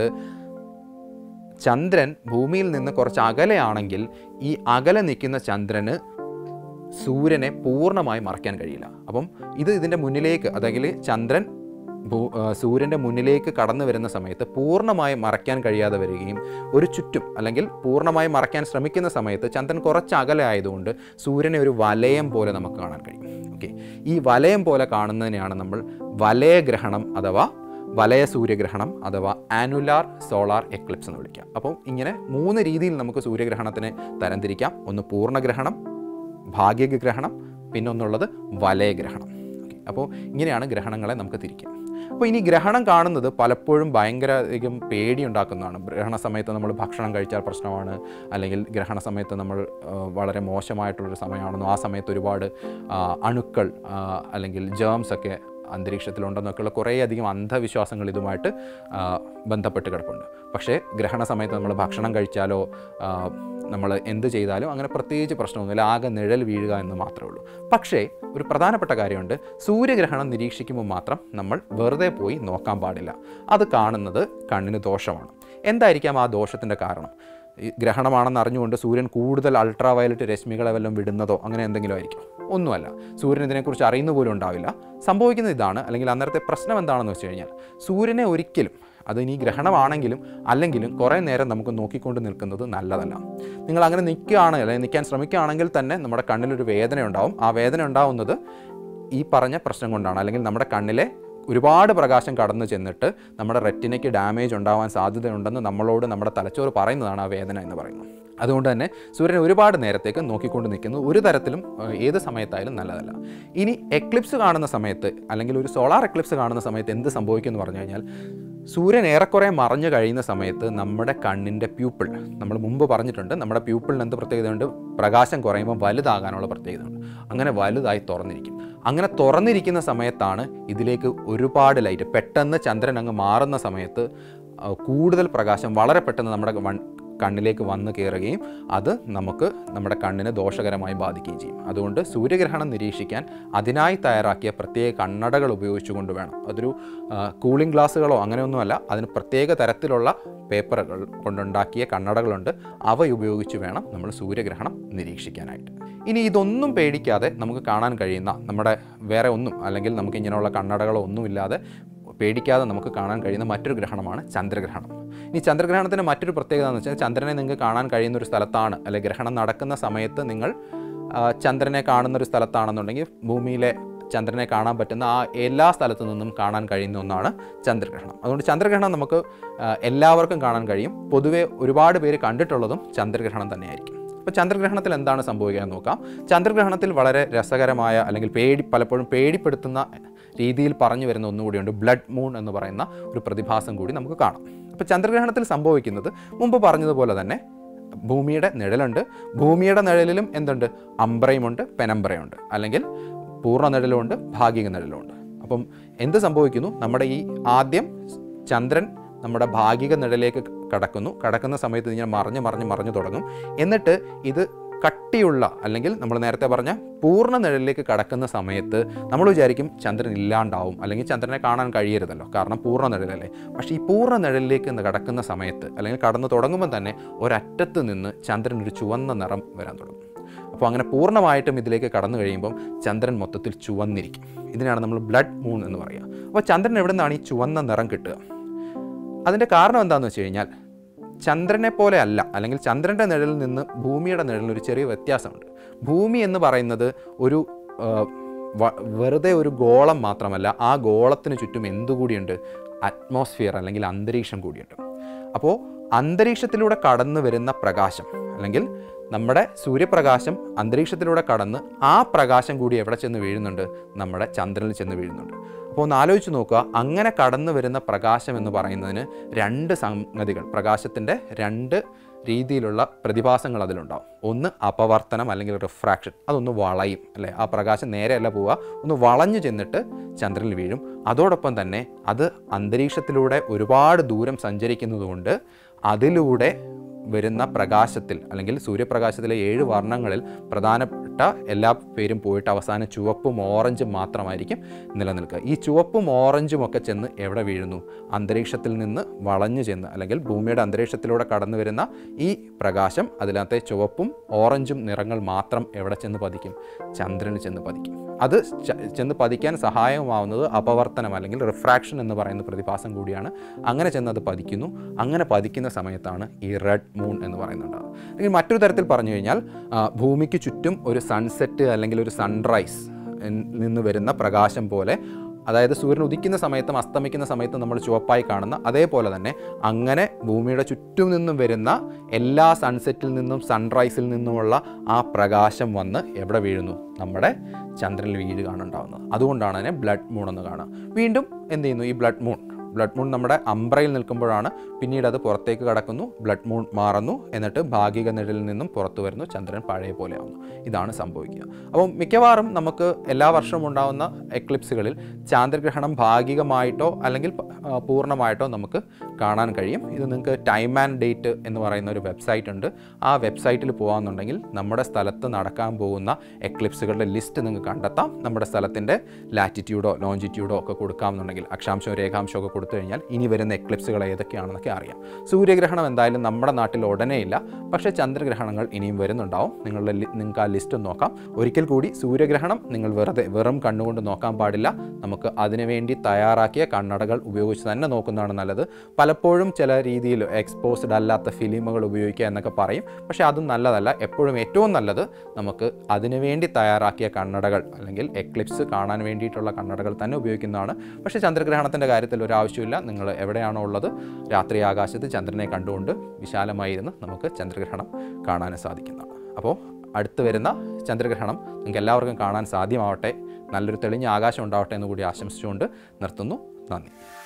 ചന്ദ്രൻ ഭൂമിയിൽ നിന്ന് കുറച്ച് അകലെയാണെങ്കിൽ ഈ അകലെ നിൽക്കുന്ന ചന്ദ്രന് സൂര്യനെ പൂർണ്ണമായി മറയ്ക്കാൻ കഴിയില്ല അപ്പം ഇത് ഇതിൻ്റെ മുന്നിലേക്ക് അതായത് ചന്ദ്രൻ ഭൂ ആ, സൂര്യൻ്റെ മുന്നിലേക്ക് കടന്നു വരുന്ന സമയത്ത് പൂർണ്ണമായി മറയ്ക്കാൻ കഴിയാതെ വരികയും ഒരു ചുറ്റും അല്ലെങ്കിൽ പൂർണ്ണമായി മറയ്ക്കാൻ ശ്രമിക്കുന്ന സമയത്ത് ചന്ദ്രൻ കുറച്ച് അകലെ ആയതുകൊണ്ട് സൂര്യനെ ഒരു വലയം പോലെ നമുക്ക് കാണാൻ കഴിയും ഓക്കെ ഈ വലയം പോലെ കാണുന്നതിനെയാണ് നമ്മൾ വലയഗ്രഹണം അഥവാ വലയ സൂര്യഗ്രഹണം അഥവാ ആനുലാർ സോളാർ എക്ലിപ്സ് എന്ന് വിളിക്കാം അപ്പോൾ ഇങ്ങനെ മൂന്ന് രീതിയിൽ നമുക്ക് സൂര്യഗ്രഹണത്തിനെ തരംതിരിക്കാം ഒന്ന് പൂർണ്ണഗ്രഹണം ഭാഗിക ഗ്രഹണം പിന്നെ ഒന്നുള്ളത് വലയഗ്രഹണം ഓക്കെ അപ്പോൾ ഇങ്ങനെയാണ് ഗ്രഹണങ്ങളെ നമുക്ക് തിരിക്കാം അപ്പോൾ ഇനി ഗ്രഹണം കാണുന്നത് പലപ്പോഴും ഭയങ്കര അധികം പേടിയുണ്ടാക്കുന്നതാണ് ഗ്രഹണ സമയത്ത് നമ്മൾ ഭക്ഷണം കഴിച്ചാൽ പ്രശ്നമാണ് അല്ലെങ്കിൽ ഗ്രഹണ സമയത്ത് നമ്മൾ ആ, വളരെ മോശമായിട്ടുള്ളൊരു സമയമാണെന്നോ ആ സമയത്ത് ഒരുപാട് ആ, അണുക്കൾ ആ, അല്ലെങ്കിൽ ജേംസ് ഒക്കെ അന്തരീക്ഷത്തിലുണ്ടെന്നൊക്കെയുള്ള കുറേയധികം അന്ധവിശ്വാസങ്ങൾ ഇതുമായിട്ട് ആ, ബന്ധപ്പെട്ട് കിടപ്പുണ്ട് പക്ഷേ ഗ്രഹണ സമയത്ത് നമ്മൾ ഭക്ഷണം കഴിച്ചാലോ നമ്മൾ എന്ത് ചെയ്താലും അങ്ങനെ പ്രത്യേകിച്ച് പ്രശ്നമൊന്നുമില്ല ആകെ നിഴൽ വീഴുക എന്ന് മാത്രമേ ഉള്ളൂ പക്ഷേ ഒരു പ്രധാനപ്പെട്ട കാര്യമുണ്ട് സൂര്യഗ്രഹണം നിരീക്ഷിക്കുമ്പോൾ മാത്രം നമ്മൾ വെറുതെ പോയി നോക്കാൻ പാടില്ല അത് കാണുന്നത് കണ്ണിന് ദോഷമാണ് എന്തായിരിക്കാം ആ ദോഷത്തിൻ്റെ കാരണം ഈ ഗ്രഹണമാണെന്ന് അറിഞ്ഞുകൊണ്ട് സൂര്യൻ കൂടുതൽ അൾട്രാ വയലറ്റ് രശ്മികളെ വല്ലതും വിടുന്നതോ അങ്ങനെ എന്തെങ്കിലും ആയിരിക്കും ഒന്നുമല്ല സൂര്യൻ ഇതിനെക്കുറിച്ച് അറിയുന്ന പോലും ഉണ്ടാവില്ല സംഭവിക്കുന്നത് ഇതാണ് അല്ലെങ്കിൽ അന്നേരത്തെ പ്രശ്നം എന്താണെന്ന് വെച്ച് കഴിഞ്ഞാൽ സൂര്യനെ ഒരിക്കലും അത് ഇനി ഗ്രഹണമാണെങ്കിലും അല്ലെങ്കിലും കുറേ നേരം നമുക്ക് നോക്കിക്കൊണ്ട് നിൽക്കുന്നത് നല്ലതല്ല നിങ്ങൾ അങ്ങനെ നിൽക്കുകയാണ് അല്ലെങ്കിൽ നിൽക്കാൻ ശ്രമിക്കുകയാണെങ്കിൽ തന്നെ നമ്മുടെ കണ്ണിലൊരു വേദന ഉണ്ടാവും ആ വേദന ഉണ്ടാവുന്നത് ഈ പറഞ്ഞ പ്രശ്നം കൊണ്ടാണ് അല്ലെങ്കിൽ നമ്മുടെ കണ്ണിലെ ഒരുപാട് പ്രകാശം കടന്നു ചെന്നിട്ട് നമ്മുടെ റെറ്റിനയ്ക്ക് ഡാമേജ് ഉണ്ടാവാൻ സാധ്യതയുണ്ടെന്ന് നമ്മളോട് നമ്മുടെ തലച്ചോറ് പറയുന്നതാണ് ആ വേദന എന്ന് പറയുന്നത് അതുകൊണ്ട് തന്നെ സൂര്യൻ ഒരുപാട് നേരത്തേക്ക് നോക്കിക്കൊണ്ട് നിൽക്കുന്നത് ഒരു തരത്തിലും ഏഹ്, ഏത് സമയത്തായാലും നല്ലതല്ല ഇനി എക്ലിപ്സ് കാണുന്ന സമയത്ത് അല്ലെങ്കിൽ ഒരു സോളാർ എക്ലിപ്സ് കാണുന്ന സമയത്ത് എന്ത് സംഭവിക്കും എന്ന് പറഞ്ഞു കഴിഞ്ഞാൽ സൂര്യൻ ഏറെക്കുറെ മറഞ്ഞു കഴിയുന്ന സമയത്ത് നമ്മുടെ കണ്ണിൻ്റെ പ്യൂപ്പിൾ നമ്മൾ മുമ്പ് പറഞ്ഞിട്ടുണ്ട് നമ്മുടെ പ്യൂപ്പിളിന് എന്ത് പ്രത്യേകതയുണ്ട് പ്രകാശം കുറയുമ്പോൾ വലുതാകാനുള്ള പ്രത്യേകതയുണ്ട് അങ്ങനെ വലുതായി തുറന്നിരിക്കും അങ്ങനെ തുറന്നിരിക്കുന്ന സമയത്താണ് ഇതിലേക്ക് ഒരുപാട് ലൈറ്റ് പെട്ടെന്ന് ചന്ദ്രൻ അങ്ങ് മാറുന്ന സമയത്ത് ആ, കൂടുതൽ പ്രകാശം വളരെ പെട്ടെന്ന് നമ്മുടെ വൺ- കണ്ണിലേക്ക് വന്ന് കയറുകയും അത് നമുക്ക് നമ്മുടെ കണ്ണിനെ ദോഷകരമായി ബാധിക്കുകയും ചെയ്യും അതുകൊണ്ട് സൂര്യഗ്രഹണം നിരീക്ഷിക്കാൻ അതിനായി തയ്യാറാക്കിയ പ്രത്യേക കണ്ണടകൾ ഉപയോഗിച്ചുകൊണ്ട് വേണം അതൊരു കൂളിംഗ് ഗ്ലാസ്സുകളോ അങ്ങനെയൊന്നുമല്ല അതിന് പ്രത്യേക തരത്തിലുള്ള പേപ്പറുകൾ കൊണ്ടുണ്ടാക്കിയ കണ്ണടകളുണ്ട് അവ ഉപയോഗിച്ച് വേണം നമ്മൾ സൂര്യഗ്രഹണം നിരീക്ഷിക്കാനായിട്ട് ഇനി ഇതൊന്നും പേടിക്കാതെ നമുക്ക് കാണാൻ കഴിയുന്ന നമ്മുടെ വേറെ ഒന്നും അല്ലെങ്കിൽ നമുക്ക് ഇങ്ങനെയുള്ള കണ്ണടകളോ ഒന്നുമില്ലാതെ പേടിക്കാതെ നമുക്ക് കാണാൻ കഴിയുന്ന മറ്റൊരു ഗ്രഹണമാണ് ചന്ദ്രഗ്രഹണം ഇനി ചന്ദ്രഗ്രഹണത്തിൻ്റെ മറ്റൊരു പ്രത്യേകത എന്ന് വെച്ചാൽ ചന്ദ്രനെ നിങ്ങൾക്ക് കാണാൻ കഴിയുന്ന ഒരു സ്ഥലത്താണ് അല്ലെ ഗ്രഹണം നടക്കുന്ന സമയത്ത് നിങ്ങൾ ആ, ചന്ദ്രനെ കാണുന്ന ഒരു സ്ഥലത്താണെന്നുണ്ടെങ്കിൽ ഭൂമിയിലെ ചന്ദ്രനെ കാണാൻ പറ്റുന്ന ആ എല്ലാ സ്ഥലത്തു നിന്നും കാണാൻ കഴിയുന്ന ഒന്നാണ് ചന്ദ്രഗ്രഹണം അതുകൊണ്ട് ചന്ദ്രഗ്രഹണം നമുക്ക് ആ, എല്ലാവർക്കും കാണാൻ കഴിയും പൊതുവെ ഒരുപാട് പേര് കണ്ടിട്ടുള്ളതും ചന്ദ്രഗ്രഹണം തന്നെയായിരിക്കും അപ്പോൾ ചന്ദ്രഗ്രഹണത്തിൽ എന്താണ് സംഭവിക്കുക എന്ന് നോക്കാം ചന്ദ്രഗ്രഹണത്തിൽ വളരെ രസകരമായ അല്ലെങ്കിൽ പേടി പലപ്പോഴും പേടിപ്പെടുത്തുന്ന രീതിയിൽ പറഞ്ഞു വരുന്ന ഒന്നുകൂടിയുണ്ട് ബ്ലഡ് മൂൺ എന്ന് പറയുന്ന ഒരു പ്രതിഭാസം കൂടി നമുക്ക് കാണാം അപ്പോൾ ചന്ദ്രഗ്രഹണത്തിൽ സംഭവിക്കുന്നത് മുമ്പ് പറഞ്ഞതുപോലെ തന്നെ ഭൂമിയുടെ നിഴലുണ്ട് ഭൂമിയുടെ നിഴലിലും എന്തുണ്ട് അംബ്രയുമുണ്ട് പെനംബ്രയുണ്ട് അല്ലെങ്കിൽ പൂർണ്ണ നിഴലുമുണ്ട് ഭാഗിക നിഴലുമുണ്ട് അപ്പം എന്ത് സംഭവിക്കുന്നു നമ്മുടെ ഈ ആദ്യം ചന്ദ്രൻ നമ്മുടെ ഭാഗിക നിഴലേക്ക് കടക്കുന്നു കടക്കുന്ന സമയത്ത് ഇങ്ങനെ മറിഞ്ഞ് മറിഞ്ഞ് മറിഞ്ഞു തുടങ്ങും എന്നിട്ട് ഇത് കട്ടിയുള്ള അല്ലെങ്കിൽ നമ്മൾ നേരത്തെ പറഞ്ഞ പൂർണ്ണ നിഴലിലേക്ക് കടക്കുന്ന സമയത്ത് നമ്മൾ വിചാരിക്കും ചന്ദ്രൻ ഇല്ലാണ്ടാവും അല്ലെങ്കിൽ ചന്ദ്രനെ കാണാൻ കഴിയരുതല്ലോ കാരണം പൂർണ്ണ നിഴലല്ലേ പക്ഷേ ഈ പൂർണ്ണ നിഴലിലേക്ക് ഒന്ന് കടക്കുന്ന സമയത്ത് അല്ലെങ്കിൽ കടന്നു തുടങ്ങുമ്പോൾ തന്നെ ഒരറ്റത്ത് നിന്ന് ചന്ദ്രൻ ഒരു ചുവന്ന നിറം വരാൻ തുടങ്ങും അപ്പോൾ അങ്ങനെ പൂർണ്ണമായിട്ടും ഇതിലേക്ക് കടന്നു കഴിയുമ്പം ചന്ദ്രൻ മൊത്തത്തിൽ ചുവന്നിരിക്കും ഇതിനാണ് നമ്മൾ ബ്ലഡ് മൂൺ എന്ന് പറയുക അപ്പോൾ ചന്ദ്രൻ എവിടെ നിന്നാണ് ഈ ചുവന്ന നിറം കിട്ടുക അതിൻ്റെ കാരണം എന്താണെന്ന് വെച്ച് കഴിഞ്ഞാൽ ചന്ദ്രനെ പോലെ അല്ല അല്ലെങ്കിൽ ചന്ദ്രൻ്റെ നിഴലിൽ നിന്ന് ഭൂമിയുടെ നിഴലിന് ഒരു ചെറിയ വ്യത്യാസമുണ്ട് ഭൂമി എന്ന് പറയുന്നത് ഒരു ആ, വ- വെറുതെ ഒരു ഗോളം മാത്രമല്ല ആ ഗോളത്തിന് ചുറ്റും എന്തുകൂടിയുണ്ട് അറ്റ്മോസ്ഫിയർ അല്ലെങ്കിൽ അന്തരീക്ഷം കൂടിയുണ്ട് അപ്പോൾ അന്തരീക്ഷത്തിലൂടെ കടന്നു വരുന്ന പ്രകാശം അല്ലെങ്കിൽ നമ്മുടെ സൂര്യപ്രകാശം അന്തരീക്ഷത്തിലൂടെ കടന്ന് ആ പ്രകാശം കൂടി എവിടെ ചെന്ന് വീഴുന്നുണ്ട് നമ്മുടെ ചന്ദ്രനിൽ ചെന്ന് വീഴുന്നുണ്ട് അപ്പോൾ ഒന്ന് ആലോചിച്ച് നോക്കുക അങ്ങനെ കടന്നു വരുന്ന പ്രകാശം എന്ന് പറയുന്നതിന് രണ്ട് സംഗതികൾ പ്രകാശത്തിൻ്റെ രണ്ട് രീതിയിലുള്ള പ്രതിഭാസങ്ങൾ അതിലുണ്ടാവും ഒന്ന് അപവർത്തനം അല്ലെങ്കിൽ റിഫ്രാക്ഷൻ അതൊന്ന് വളയും അല്ലേ ആ പ്രകാശം നേരെയല്ല പോവുക ഒന്ന് വളഞ്ഞു ചെന്നിട്ട് ചന്ദ്രനിൽ വീഴും അതോടൊപ്പം തന്നെ അത് അന്തരീക്ഷത്തിലൂടെ ഒരുപാട് ദൂരം സഞ്ചരിക്കുന്നതുകൊണ്ട് അതിലൂടെ വരുന്ന പ്രകാശത്തിൽ അല്ലെങ്കിൽ സൂര്യപ്രകാശത്തിലെ ഏഴ് വർണ്ണങ്ങളിൽ പ്രധാനപ്പെട്ട എല്ലാ പേരും പോയിട്ട് അവസാനം ചുവപ്പും ഓറഞ്ചും മാത്രമായിരിക്കും നിലനിൽക്കുക ഈ ചുവപ്പും ഓറഞ്ചും ഒക്കെ ചെന്ന് എവിടെ വീഴുന്നു അന്തരീക്ഷത്തിൽ നിന്ന് വളഞ്ഞു ചെന്ന് അല്ലെങ്കിൽ ഭൂമിയുടെ അന്തരീക്ഷത്തിലൂടെ കടന്നു വരുന്ന ഈ പ്രകാശം അതിനകത്തെ ചുവപ്പും ഓറഞ്ചും നിറങ്ങൾ മാത്രം എവിടെ ചെന്ന് പതിക്കും ചന്ദ്രനിൽ ചെന്ന് പതിക്കും അത് ച- ചെന്ന് പതിക്കാൻ സഹായമാവുന്നത് അപവർത്തനം അല്ലെങ്കിൽ റിഫ്രാക്ഷൻ എന്ന് പറയുന്ന പ്രതിഭാസം കൂടിയാണ് അങ്ങനെ ചെന്ന് അത് പതിക്കുന്നു അങ്ങനെ പതിക്കുന്ന സമയത്താണ് ഈ റെഡ് മൂൺ എന്ന് പറയുന്നുണ്ടാവുക അല്ലെങ്കിൽ മറ്റൊരു തരത്തിൽ പറഞ്ഞു കഴിഞ്ഞാൽ ആ, ഭൂമിക്ക് ചുറ്റും ഒരു സൺസെറ്റ് അല്ലെങ്കിൽ ഒരു സൺറൈസ് നിന്ന് വരുന്ന പ്രകാശം പോലെ അതായത് സൂര്യൻ ഉദിക്കുന്ന സമയത്തും അസ്തമിക്കുന്ന സമയത്തും നമ്മൾ ചുവപ്പായി കാണുന്ന അതേപോലെ തന്നെ അങ്ങനെ ഭൂമിയുടെ ചുറ്റും നിന്നും വരുന്ന എല്ലാ സൺസെറ്റിൽ നിന്നും സൺറൈസിൽ നിന്നുമുള്ള ആ പ്രകാശം വന്ന് എവിടെ വീഴുന്നു നമ്മുടെ ചന്ദ്രനിൽ വീഴുകയാണ് ഉണ്ടാകുന്നത് അതുകൊണ്ടാണ് അതിനെ ബ്ലഡ് മൂൺ എന്ന് കാണുക വീണ്ടും എന്ത് ചെയ്യുന്നു ഈ ബ്ലഡ് മൂൺ ബ്ലഡ് മൂൺ നമ്മുടെ അംബ്രയിൽ നിൽക്കുമ്പോഴാണ് പിന്നീട് അത് പുറത്തേക്ക് കടക്കുന്നു ബ്ലഡ് മൂൺ മാറുന്നു എന്നിട്ട് ഭാഗിക നിഴലിൽ നിന്നും പുറത്തു വരുന്നു ചന്ദ്രൻ പഴയ പോലെ ആവുന്നു ഇതാണ് സംഭവിക്കുക അപ്പം മിക്കവാറും നമുക്ക് എല്ലാ വർഷവും ഉണ്ടാകുന്ന എക്ലിപ്സുകളിൽ ചാന്ദ്രഗ്രഹണം ഭാഗികമായിട്ടോ അല്ലെങ്കിൽ പ- ആ, പൂർണ്ണമായിട്ടോ നമുക്ക് കാണാൻ കഴിയും ഇത് നിങ്ങൾക്ക് ടൈം ആൻഡ് ഡേറ്റ് എന്ന് പറയുന്ന ഒരു വെബ്സൈറ്റ് ഉണ്ട് ആ വെബ്സൈറ്റിൽ പോകാമെന്നുണ്ടെങ്കിൽ നമ്മുടെ സ്ഥലത്ത് നടക്കാൻ പോകുന്ന എക്ലിപ്സുകളുടെ ലിസ്റ്റ് നിങ്ങൾക്ക് കണ്ടെത്താം നമ്മുടെ സ്ഥലത്തിൻ്റെ ലാറ്റിറ്റ്യൂഡോ ലോഞ്ചിറ്റ്യൂഡോ ഒക്കെ കൊടുക്കാമെന്നുണ്ടെങ്കിൽ അക്ഷാംശവും രേഖാംശവും ഒക്കെ കൊടുത്തു കഴിഞ്ഞാൽ ഇനി വരുന്ന എക്ലിപ്സുകൾ ഏതൊക്കെയാണെന്നൊക്കെ അറിയാം സൂര്യഗ്രഹണം എന്തായാലും നമ്മുടെ നാട്ടിൽ ഉടനെ ഇല്ല പക്ഷേ ചന്ദ്രഗ്രഹണങ്ങൾ ഇനിയും വരുന്നുണ്ടാവും നിങ്ങളുടെ ലി- നിങ്ങൾക്ക് ആ ലിസ്റ്റ് ഒന്ന് നോക്കാം ഒരിക്കൽ കൂടി സൂര്യഗ്രഹണം നിങ്ങൾ വെറുതെ വെറും കണ്ണുകൊണ്ട് നോക്കാൻ പാടില്ല നമുക്ക് അതിനുവേണ്ടി തയ്യാറാക്കിയ കണ്ണടകൾ ഉപയോഗിച്ച് തന്നെ നോക്കുന്നതാണ് നല്ലത് പലപ്പോഴും ചില രീതിയിൽ എക്സ്പോസ്ഡ് അല്ലാത്ത ഫിലിമുകൾ ഉപയോഗിക്കുക എന്നൊക്കെ പറയും പക്ഷേ അതും നല്ലതല്ല എപ്പോഴും ഏറ്റവും നല്ലത് നമുക്ക് അതിനുവേണ്ടി തയ്യാറാക്കിയ കണ്ണടകൾ അല്ലെങ്കിൽ എക്ലിപ്സ് കാണാൻ വേണ്ടിയിട്ടുള്ള കണ്ണടകൾ തന്നെ ഉപയോഗിക്കുന്നതാണ് പക്ഷേ ചന്ദ്രഗ്രഹണത്തിൻ്റെ കാര്യത്തിൽ ഒരു ആവശ്യമില്ല നിങ്ങൾ എവിടെയാണോ ഉള്ളത് രാത്രി ആകാശത്ത് ചന്ദ്രനെ കണ്ടുകൊണ്ട് വിശാലമായിരുന്ന് നമുക്ക് ചന്ദ്രഗ്രഹണം കാണാൻ സാധിക്കുന്നതാണ് അപ്പോൾ അടുത്ത് വരുന്ന ചന്ദ്രഗ്രഹണം നിങ്ങൾക്ക് എല്ലാവർക്കും കാണാൻ സാധ്യമാവട്ടെ നല്ലൊരു തെളിഞ്ഞ ആകാശം ഉണ്ടാവട്ടെ എന്ന് കൂടി ആശംസിച്ചുകൊണ്ട് നിർത്തുന്നു നന്ദി